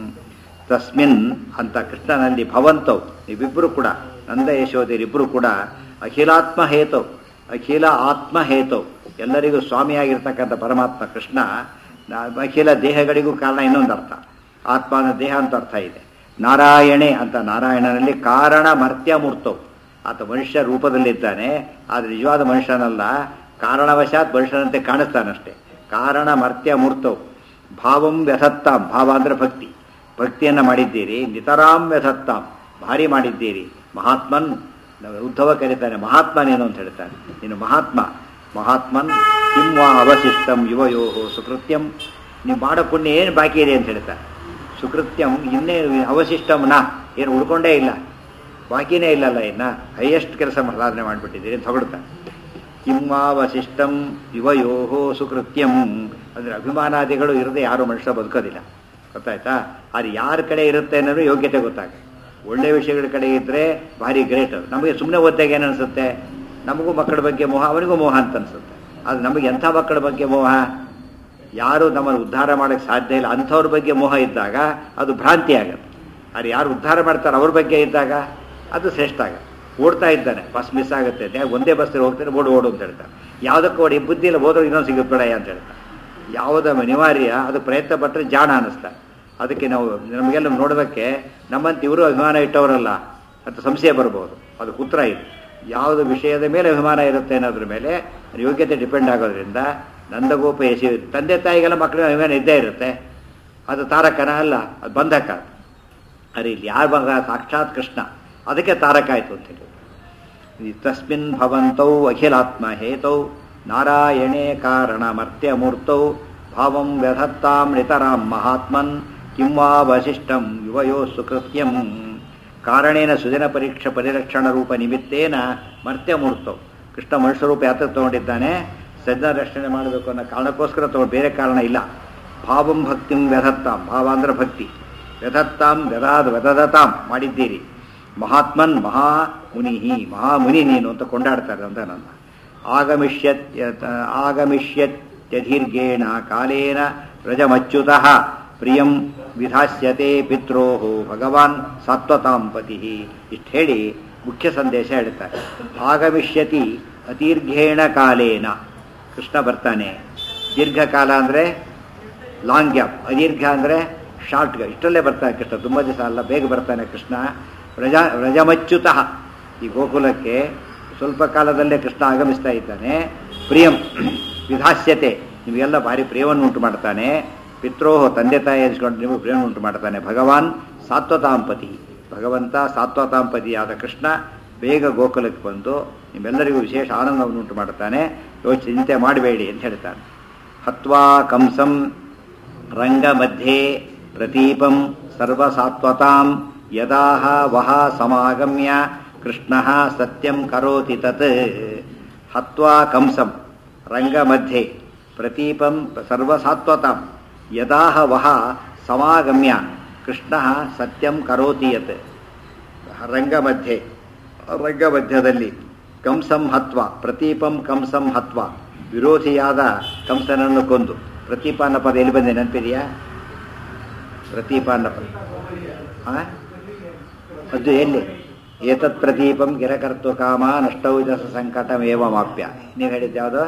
ತಸ್ಮಿನ್ ಅಂತ ಕೃಷ್ಣನಲ್ಲಿ ಭವಂತೌ ನೀವಿಬ್ಬರು ಕೂಡ ನಂದ ಯಶೋಧರಿಬ್ಬರು ಕೂಡ ಅಖಿಲಾತ್ಮ ಹೇತೌ ಅಖಿಲ ಆತ್ಮ ಹೇತೌ ಎಲ್ಲರಿಗೂ ಸ್ವಾಮಿಯಾಗಿರ್ತಕ್ಕಂಥ ಪರಮಾತ್ಮ ಕೃಷ್ಣ ನಾ- ಅಖಿಲ ದೇಹಗಳಿಗೂ ಕಾರಣ ಇನ್ನೊಂದು ಅರ್ಥ ಆತ್ಮ ಅನ್ನೋ ದೇಹ ಅಂತ ಅರ್ಥ ಇದೆ ನಾರಾಯಣೆ ಅಂತ ನಾರಾಯಣನಲ್ಲಿ ಕಾರಣ ಮರ್ತ್ಯ ಮೂರ್ತವು ಆತ ಮನುಷ್ಯ ರೂಪದಲ್ಲಿದ್ದಾನೆ ಆದರೆ ನಿಜವಾದ ಮನುಷ್ಯನಲ್ಲ ಕಾರಣವಶಾತ್ ಮನುಷ್ಯನಂತೆ ಕಾಣಿಸ್ತಾನಷ್ಟೇ ಕಾರಣ ಮರ್ತ್ಯ ಮೂರ್ತವು ಭಾವಂ ವ್ಯಥತ್ತಾಂ ಭಾವ ಅಂದ್ರೆ ಭಕ್ತಿ ಭಕ್ತಿಯನ್ನು ಮಾಡಿದ್ದೀರಿ ನಿತರಾಂ ವ್ಯಥತ್ತಾಂ ಭಾರಿ ಮಾಡಿದ್ದೀರಿ ಮಹಾತ್ಮನ್ ಉದ್ಧವ ಕರೀತಾನೆ ಮಹಾತ್ಮ ನೀನು ಅಂತ ಹೇಳ್ತಾನೆ ನೀನು ಮಹಾತ್ಮ ಮಹಾತ್ಮನ್ ಕಿಂ ವಾ ಅವಶಿಷ್ಟಂ ಯುವಯೋ ಸುಕೃತ್ಯಂ ನೀವು ಮಾಡೋ ಪುಣ್ಯ ಏನು ಬಾಕಿ ಇದೆ ಅಂತ ಹೇಳ್ತಾರೆ ಸುಕೃತ್ಯಂ ಇನ್ನೇ ಅವಶಿಷ್ಟಂ ನಾ ಏನು ಉಳ್ಕೊಂಡೇ ಇಲ್ಲ ಬಾಕಿನೇ ಇಲ್ಲಲ್ಲ ಇನ್ನ ಹೈಯೆಸ್ಟ್ ಕೆಲಸ ಸಾಧನೆ ಮಾಡಿಬಿಟ್ಟಿದ್ದೀರಿ ಅಂತ ಹೊಗಳ್ತಾರೆ ಕಿಂವಾವಶಿಷ್ಟಂ ಯುವಯೋ ಸುಕೃತ್ಯಂ ಅಂದರೆ ಅಭಿಮಾನಾದಿಗಳು ಇರದೆ ಯಾರು ಮನುಷ್ಯ ಬದುಕೋದಿಲ್ಲ ಗೊತ್ತಾಯ್ತಾ ಅದು ಯಾರ ಕಡೆ ಇರುತ್ತೆ ಅನ್ನೋದು ಯೋಗ್ಯತೆ ಗೊತ್ತಾಗುತ್ತೆ ಒಳ್ಳೆ ವಿಷಯಗಳ ಕಡೆ ಇದ್ದರೆ ಭಾರಿ ಗ್ರೇಟ್ ನಮಗೆ ಸುಮ್ಮನೆ ಓದ್ದಾಗ ಏನು ಅನಿಸುತ್ತೆ ನಮಗೂ ಮಕ್ಕಳ ಬಗ್ಗೆ ಮೋಹ ಅವನಿಗೂ ಮೋಹ ಅಂತ ಅನಿಸುತ್ತೆ ಅದು ನಮಗೆ ಎಂಥ ಮಕ್ಕಳ ಬಗ್ಗೆ ಮೋಹ ಯಾರು ನಮ್ಮನ್ನು ಉದ್ಧಾರ ಮಾಡೋಕ್ಕೆ ಸಾಧ್ಯ ಇಲ್ಲ ಅಂಥವ್ರ ಬಗ್ಗೆ ಮೋಹ ಇದ್ದಾಗ ಅದು ಭ್ರಾಂತಿ ಆಗುತ್ತೆ ಅದು ಯಾರು ಉದ್ಧಾರ ಮಾಡ್ತಾರೆ ಅವ್ರ ಬಗ್ಗೆ ಇದ್ದಾಗ ಅದು ಶ್ರೇಷ್ಠ ಆಗುತ್ತೆ ಓಡ್ತಾ ಇದ್ದಾನೆ ಬಸ್ ಮಿಸ್ ಆಗುತ್ತೆ ಅಂತ ಒಂದೇ ಬಸ್ ಹೋಗ್ತಾನೆ ಓಡು ಓಡು ಅಂತ ಹೇಳ್ತಾರೆ ಯಾವುದಕ್ಕೆ ಓಡಿ ಬುದ್ಧಿ ಇಲ್ಲ ಹೋದ್ರೆ ಇನ್ನೊಂದು ಸಿಗುತ್ತೆ ಬೇಡ ಅಂತ ಹೇಳ್ತಾರೆ ಯಾವುದ ಅನಿವಾರ್ಯ ಅದು ಪ್ರಯತ್ನ ಪಟ್ಟರೆ ಜಾಣ ಅನ್ನಿಸ್ತಾರೆ ಅದಕ್ಕೆ ನಾವು ನಮಗೆಲ್ಲ ನೋಡೋದಕ್ಕೆ ನಮ್ಮಂತ ಇವರು ಅಭಿಮಾನ ಇಟ್ಟವರಲ್ಲ ಅಂತ ಸಂಶಯ ಬರ್ಬೋದು ಅದಕ್ಕೆ ಉತ್ತರ ಇದೆ ಯಾವುದು ವಿಷಯದ ಮೇಲೆ ಅಭಿಮಾನ ಇರುತ್ತೆ ಅನ್ನೋದ್ರ ಮೇಲೆ ಯೋಗ್ಯತೆ ಡಿಪೆಂಡ್ ಆಗೋದ್ರಿಂದ ನಂದಗೋಪ ಯಶಿ ತಂದೆ ತಾಯಿಗೆಲ್ಲ ಮಕ್ಕಳಿಗೆ ಅಭಿಮಾನ ಇದ್ದೇ ಇರುತ್ತೆ ಅದು ತಾರಕನ ಅಲ್ಲ ಅದು ಬಂಧಕ ಅರೆ ಇಲ್ಲಿ ಯಾರ ಮಗ ಸಾಕ್ಷಾತ್ ಕೃಷ್ಣ ಅದಕ್ಕೆ ತಾರಕ ಆಯಿತು ಅಂತೇಳಿ ತಸ್ಮಿನ್ ಭವಂತೌ ಅಖಿಲಾತ್ಮ ಹೇತೌ ನಾರಾಯಣೇ ಕಾರಣ ಮರ್ತ್ಯಮೂರ್ತೌ ಭಾವಂ ವ್ಯಧತ್ತಾಂ ನಿತರಾಂ ಮಹಾತ್ಮನ್ ಕಿಂವಾ ವಶಿಷ್ಟಂ ಯುವಯೋ ಸುಕೃತ್ಯಂ ಕಾರಣೇನ ಸುಜನ ಪರೀಕ್ಷ ಪರಿರಕ್ಷಣ ರೂಪ ನಿಮಿತ್ತೇನ ಮರ್ತ್ಯಮೂರ್ತೌ ಕೃಷ್ಣ ಮನುಷ್ಯ ರೂಪ ಯಾತ್ರ ತಗೊಂಡಿದ್ದಾನೆ ಸಜ್ಜನ ರಕ್ಷಣೆ ಮಾಡಬೇಕು ಅನ್ನೋ ಕಾರಣಕ್ಕೋಸ್ಕರ ತಗೊಂಡು ಬೇರೆ ಕಾರಣ ಇಲ್ಲ ಭಾವಂ ಭಕ್ತಿಂ ವ್ಯಧತ್ತಾಂ ಭಾವ ಅಂದ್ರೆ ಭಕ್ತಿ ವ್ಯಧತ್ತಾಂ ವ್ಯದಾದ ವ್ಯದತಾಂ ಮಾಡಿದ್ದೀರಿ ಮಹಾತ್ಮನ್ ಮಹಾ ಮುನಿ ಮಹಾಮುನಿ ನೀನು ಅಂತ ಕೊಂಡಾಡ್ತಾರೆ ಅಂತ ನನ್ನ ಆಗಮಿಷ್ಯತ್ ಆಗಮಿಷ್ಯತ್ಯಧೀರ್ಘೇಣ ಕಾಲೇನ ವ್ರಜಮಚ್ಯುತಃ ಪ್ರಿಯಂ ವಿಧಾಸ್ಯತೆ ಪಿತ್ರೋ ಭಗವಾನ್ ಸಾತ್ವತಾಂ ಪತಿ ಇಷ್ಟು ಹೇಳಿ ಮುಖ್ಯ ಸಂದೇಶ ಹೇಳ್ತಾರೆ ಆಗಮಿಷ್ಯತಿ ಅತೀರ್ಘೇಣ ಕಾಲೇನ ಕೃಷ್ಣ ಬರ್ತಾನೆ ದೀರ್ಘಕಾಲ ಅಂದರೆ ಲಾಂಗ್ ಗ್ಯಾಪ್ ಅದೀರ್ಘ ಅಂದರೆ ಶಾರ್ಟ್ ಗ್ಯಾಪ್ ಇಷ್ಟರಲ್ಲೇ ಬರ್ತಾನೆ ಕೃಷ್ಣ ತುಂಬ ದಿವಸ ಅಲ್ಲ ಬೇಗ ಬರ್ತಾನೆ ಕೃಷ್ಣ ವ್ರಜ ವ್ರಜಮಚ್ಯುತಃ ಈ ಗೋಕುಲಕ್ಕೆ ಸ್ವಲ್ಪ ಕಾಲದಲ್ಲೇ ಕೃಷ್ಣ ಆಗಮಿಸ್ತಾ ಇದ್ದಾನೆ ಪ್ರಿಯಂ ವಿಧಾಸ್ಯತೆ ನಿಮಗೆಲ್ಲ ಭಾರಿ ಪ್ರಿಯವನ್ನು ಉಂಟು ಮಾಡ್ತಾನೆ ಪಿತ್ರೋಹ ತಂದೆ ತಾಯಿ ಎನಿಸ್ಕೊಂಡು ನಿಮಗೆ ಪ್ರಿಯವನ್ನು ಉಂಟು ಮಾಡ್ತಾನೆ ಭಗವಾನ್ ಸಾತ್ವತಾಂಪತಿ ಭಗವಂತ ಸಾತ್ವತಾಂಪತಿಯಾದ ಕೃಷ್ಣ ಬೇಗ ಗೋಕುಲಕ್ಕೆ ಬಂದು ನಿಮ್ಮೆಲ್ಲರಿಗೂ ವಿಶೇಷ ಆನಂದವನ್ನು ಉಂಟು ಮಾಡ್ತಾನೆ ಯೋಚನೆ ಚಿಂತೆ ಮಾಡಬೇಡಿ ಅಂತ ಹೇಳ್ತಾನೆ ಹತ್ವಾ ಕಂಸಂ ರಂಗಮಧ್ಯೆ ಪ್ರತೀಪಂ ಸರ್ವಸಾತ್ವತಾಂ ಯದಾಹ ವಹ ಸಮಾಗಮ್ಯ ಕೃಷ್ಣ ಸತ್ಯಂ ಕರೋತಿ ತತ್ ಹತ್ವಾ ಕಂಸಂ ರಂಗಮಧ್ಯೆ ಪ್ರತೀಪಂ ಸರ್ವಸಾತ್ವತಾಂ ಯದಾಹ ವಹ ಸಮಾಗಮ್ಯ ಕೃಷ್ಣ ಸತ್ಯಂ ಕರೋತಿ ಯತ್ ರಂಗಮಧ್ಯೆ ರಂಗಮಧ್ಯದಲ್ಲಿ ಕಂಸಂ ಹತ್ವ ಪ್ರತೀಪಂ ಕಂಸಂ ಹತ್ವ ವಿರೋಧಿಯಾದ ಕಂಸನನ್ನು ಕೊಂದು ಪ್ರತೀಪ ಅನ್ನೋ ಪದ ಎಲ್ಲಿ ಬಂದೆ ನೆನಪಿದೆಯಾ ಪ್ರತೀಪ ಅನ್ನೋ ಪದ ಆ? ಅದು ಎಲ್ಲಿ ಏತತ್ ಪ್ರದೀಪಂ ಗಿರಕರ್ತು ಕಾಮ ನಷ್ಟೌಜಸ ಸಂಕಟಮೇವ ಮಾಪ್ಯ ನೀವು ಹೇಳಿದ್ದು ಯಾವುದು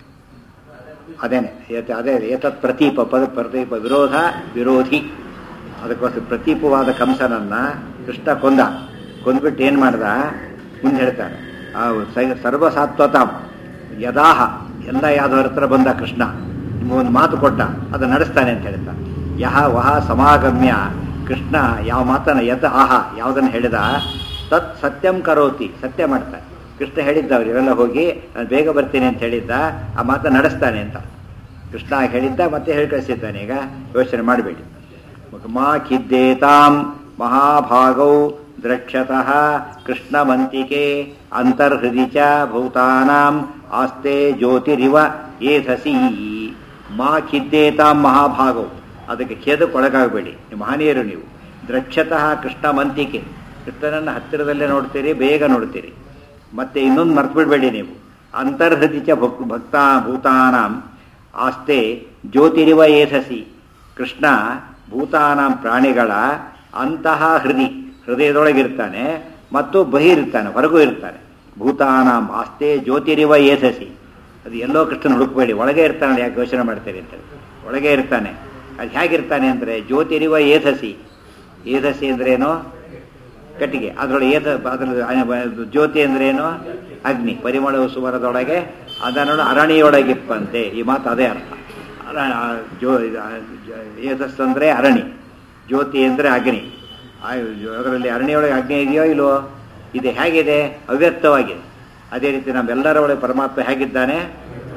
ಅದೇನೆ ಏತ- ಅದೇ ಏತತ್ ಪ್ರತೀಪ ಪದ ಪ್ರದೀಪ ವಿರೋಧ ವಿರೋಧಿ ಅದಕ್ಕೋಸ್ಕರ ಪ್ರತೀಪವಾದ ಕಂಸನನ್ನ ಕೃಷ್ಣ ಕೊಂದ ಕೊಂದ್ಬಿಟ್ಟು ಏನು ಮಾಡ್ದ ಮುಂದೆ ಹೇಳ್ತಾನೆ ಆ ಸ- ಸರ್ವಸಾತ್ವತಾಂ ಯದಾಹ ಎಲ್ಲ ಯಾವ್ದವ್ರ ಹತ್ರ ಬಂದ ಕೃಷ್ಣ ಒಂದು ಮಾತು ಕೊಟ್ಟ ಅದು ನಡೆಸ್ತಾನೆ ಅಂತ ಹೇಳ್ತಾನೆ ಯಹ ವಹ ಸಮಾಗಮ್ಯ ಕೃಷ್ಣ ಯಾವ ಮಾತನ್ನ ಯತ್ ಆಹ ಯಾವುದನ್ನು ಹೇಳಿದ ತತ್ ಸತ್ಯಂ ಕರೋತಿ ಸತ್ಯ ಮಾಡ್ತಾನೆ ಕೃಷ್ಣ ಹೇಳಿದ್ದವ್ರು ಇವೆಲ್ಲ ಹೋಗಿ ನಾನು ಬೇಗ ಬರ್ತೀನಿ ಅಂತ ಹೇಳಿದ್ದ ಆ ಮಾತನ್ನು ನಡೆಸ್ತಾನೆ ಅಂತ ಕೃಷ್ಣ ಹೇಳಿದ್ದ ಮತ್ತೆ ಹೇಳಿ ಕಳಿಸಿದ್ದಾನೆ ಈಗ ಯೋಚನೆ ಮಾಡಬೇಡಿ ಮಾ ಖಿದ್ದೇತಾಂ ಮಹಾಭಾಗೌ ದ್ರಕ್ಷತಃ ಕೃಷ್ಣಮಂತಿಕೆ ಅಂತರ್ಹೃದಿ ಚ ಭೂತಾನಾಂ ಆಸ್ತೆ ಜ್ಯೋತಿರಿವ ಏಧಸಿ ಮಾ ಖಿದ್ದೇತಾಂ ಮಹಾಭಾಗೌ ಅದಕ್ಕೆ ಖೇದಕ್ಕೊಳಗಾಗಬೇಡಿ ನೀವು ಮಹನೀಯರು ನೀವು ದ್ರಕ್ಷತಃ ಕೃಷ್ಣಮಂತಿಕೆ ಕೃಷ್ಣನನ್ನು ಹತ್ತಿರದಲ್ಲೇ ನೋಡ್ತೀರಿ ಬೇಗ ನೋಡ್ತೀರಿ ಮತ್ತೆ ಇನ್ನೊಂದು ಮರ್ತು ಬಿಡಬೇಡಿ ನೀವು ಅಂತರ್ಹೃದಿ ಚ ಭಕ್ ಭಕ್ತಾ ಭೂತಾನಾಂ ಆಸ್ತೆ ಜ್ಯೋತಿರಿವ ಏಧಸಿ ಕೃಷ್ಣ ಭೂತಾನಾಂ ಪ್ರಾಣಿಗಳ ಅಂತಹ ಹೃದಯ ಹೃದಯದೊಳಗಿರ್ತಾನೆ ಮತ್ತು ಬಹಿರ್ತಾನೆ ಹೊರಗೂ ಇರ್ತಾನೆ ಭೂತಾನಾಂ ಆಸ್ತೆ ಜ್ಯೋತಿರಿವ ಏಧಸಿ ಅದು ಎಲ್ಲೋ ಕೃಷ್ಣನ ಹುಡುಕಬೇಡಿ ಒಳಗೆ ಇರ್ತಾನೆ ಯಾಕೆ ಯೋಚನೆ ಮಾಡ್ತೀರಿ ಅಂತ ಒಳಗೆ ಇರ್ತಾನೆ ಅದು ಹೇಗಿರ್ತಾನೆ ಅಂದರೆ ಜ್ಯೋತಿರಿವ ಏಧಸಿ ಏಧಸಿ ಅಂದ್ರೇನು ಕಟ್ಟಿಗೆ ಅದರೊಳಗೆ ಏತ ಅದ್ರ ಜ್ಯೋತಿ ಅಂದ್ರೇನು ಅಗ್ನಿ ಪರಿಮಳ ಸುವರದೊಳಗೆ ಅದನ್ನು ಅರಣಿಯೊಳಗಿಪ್ಪಂತೆ ಈ ಮಾತು ಅದೇ ಅರ್ಥ ಅರ- ಆ ಜೋ ಏತಸ್ ಅಂದರೆ ಅರಣಿ ಜ್ಯೋತಿ ಅಂದರೆ ಅಗ್ನಿ ಅದರಲ್ಲಿ ಅರಣಿಯೊಳಗೆ ಅಗ್ನಿ ಇದೆಯೋ ಇಲ್ವೋ ಇದೆ ಹೇಗಿದೆ ಅವ್ಯಕ್ತವಾಗಿದೆ ಅದೇ ರೀತಿ ನಮ್ಮೆಲ್ಲರ ಒಳಗೆ ಪರಮಾತ್ಮ ಹೇಗಿದ್ದಾನೆ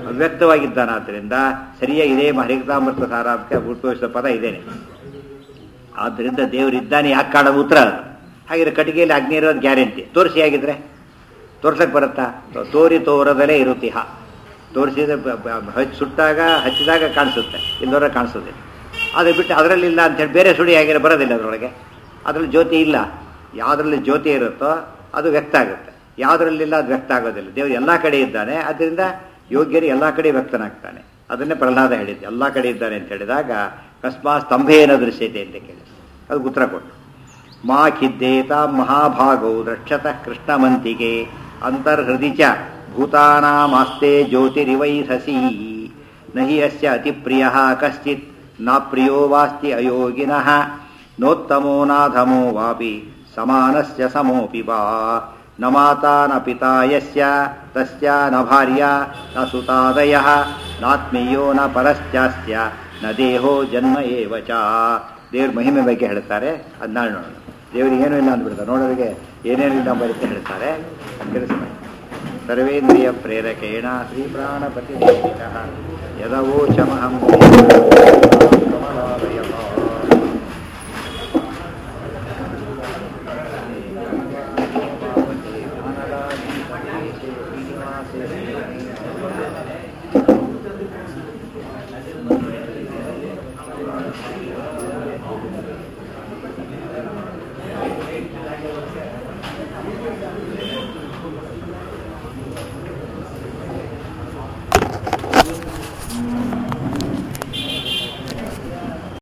ಅವ್ಯಕ್ತವಾಗಿದ್ದಾನಾದ್ರಿಂದ ಸರಿಯಾಗಿ ಇದೇ ಹರಿಕತಾಮೃತ ಸಾರಾಂಶ ಉಪಯೋಗಿಸಿದ ಪದ ಇದೇನೆ ಆದ್ದರಿಂದ ದೇವರಿದ್ದಾನೆ ಯಾಕೆ ಕಾಣೋದು ಉತ್ತರ ಅದು ಹಾಗಿದ್ರೆ ಕಟ್ಟಿಗೆಯಲ್ಲಿ ಅಗ್ನಿ ಇರೋದು ಗ್ಯಾರಂಟಿ ತೋರಿಸಿ ಆಗಿದ್ರೆ ತೋರ್ಸಕ್ಕೆ ಬರುತ್ತಾ ತೋರಿ ತೋರದಲೇ ಇರುತ್ತಿಹ ತೋರಿಸಿದ ಹಚ್ಚಿ ಸುಟ್ಟಾಗ ಹಚ್ಚಿದಾಗ ಕಾಣಿಸುತ್ತೆ ಇಲ್ಲದವ್ರ ಕಾಣಿಸೋದಿಲ್ಲ ಅದು ಬಿಟ್ಟು ಅದರಲ್ಲಿಲ್ಲ ಅಂತೇಳಿ ಬೇರೆ ಸುಡಿ ಆಗಿರೋ ಬರೋದಿಲ್ಲ ಅದರೊಳಗೆ ಅದರಲ್ಲಿ ಜ್ಯೋತಿ ಇಲ್ಲ ಯಾವುದ್ರಲ್ಲಿ ಜ್ಯೋತಿ ಇರುತ್ತೋ ಅದು ವ್ಯಕ್ತ ಆಗುತ್ತೆ ಯಾವುದ್ರಲ್ಲಿಲ್ಲ ಅದು ವ್ಯಕ್ತ ಆಗೋದಿಲ್ಲ ದೇವರು ಎಲ್ಲ ಕಡೆ ಇದ್ದಾನೆ ಅದರಿಂದ ಯೋಗ್ಯರು ಎಲ್ಲ ಕಡೆ ವ್ಯಕ್ತನಾಗ್ತಾನೆ ಅದನ್ನೇ ಪ್ರಹ್ಲಾದ ಹೇಳಿದ್ದು ಎಲ್ಲ ಕಡೆ ಇದ್ದಾನೆ ಅಂತ ಹೇಳಿದಾಗ ಕಸ್ಮಾ ಸ್ತಂಭೇನ ದೃಶ್ಯತೆ ಅಂತ ಕೇಳಿ ಅದು ಉತ್ತರ ಕೊಟ್ಟು ಮಾ ಖಿದ್ದೇತ ಮಹಾಭಾಗೌ ದ್ರಕ್ಷತಃ ಕೃಷ್ಣಮಂತಿಗೆ ಅಂತರ್ಹೃದಿ ಚ ಭೂತಾನಾಮಾಸ್ತೆ ಜ್ಯೋತಿರಿವೈಸಸಿ ನಹಿ ಅಸ್ಯ ಅತಿಪ್ರಿಯ ಕಶ್ಚಿತ್ ನ ಪ್ರಿಯೋ ವಾಸ್ತಿ ಅಯೋಗಿನಃ ನೋತ್ತಮೋ ನಾಧಮೋ ವಾಪಿ ಸಮಾನಸ್ಯ ಸಮೋಪಿ ವಾ ನ ಮಾತಾ ನ ಪಿತಾ ಯಸ್ಯ ತಸ್ಯ ನ ಭಾರ್ಯ ನ ಸುತಾದಯಃ ನಾತ್ಮೀಯೋ ನ ಪರಶ್ಚಾಸ್ಯ ನ ದೇಹೋ ಜನ್ಮ ಏವ ಚ ದೇವ್ರ ಮಹಿಮೆ ಬಗ್ಗೆ ಹೇಳ್ತಾರೆ ಅದು ನಾಳೆ ನೋಡೋಣ ದೇವರಿಗೆ ಏನೂ ಇಲ್ಲ ಅಂದ್ಬಿಡ್ತಾರೆ ನೋಡೋರಿಗೆ ಏನೇನಿಲ್ಲ ಬರುತ್ತೆ ಹೇಳ್ತಾರೆ ಕೆಲಸ ಸರ್ವೇಂದ್ರಿಯ ಪ್ರೇರಕೇಣ ಶ್ರೀ ಪ್ರಾಣಪತಿ ಯದವೋಚಮಹಂ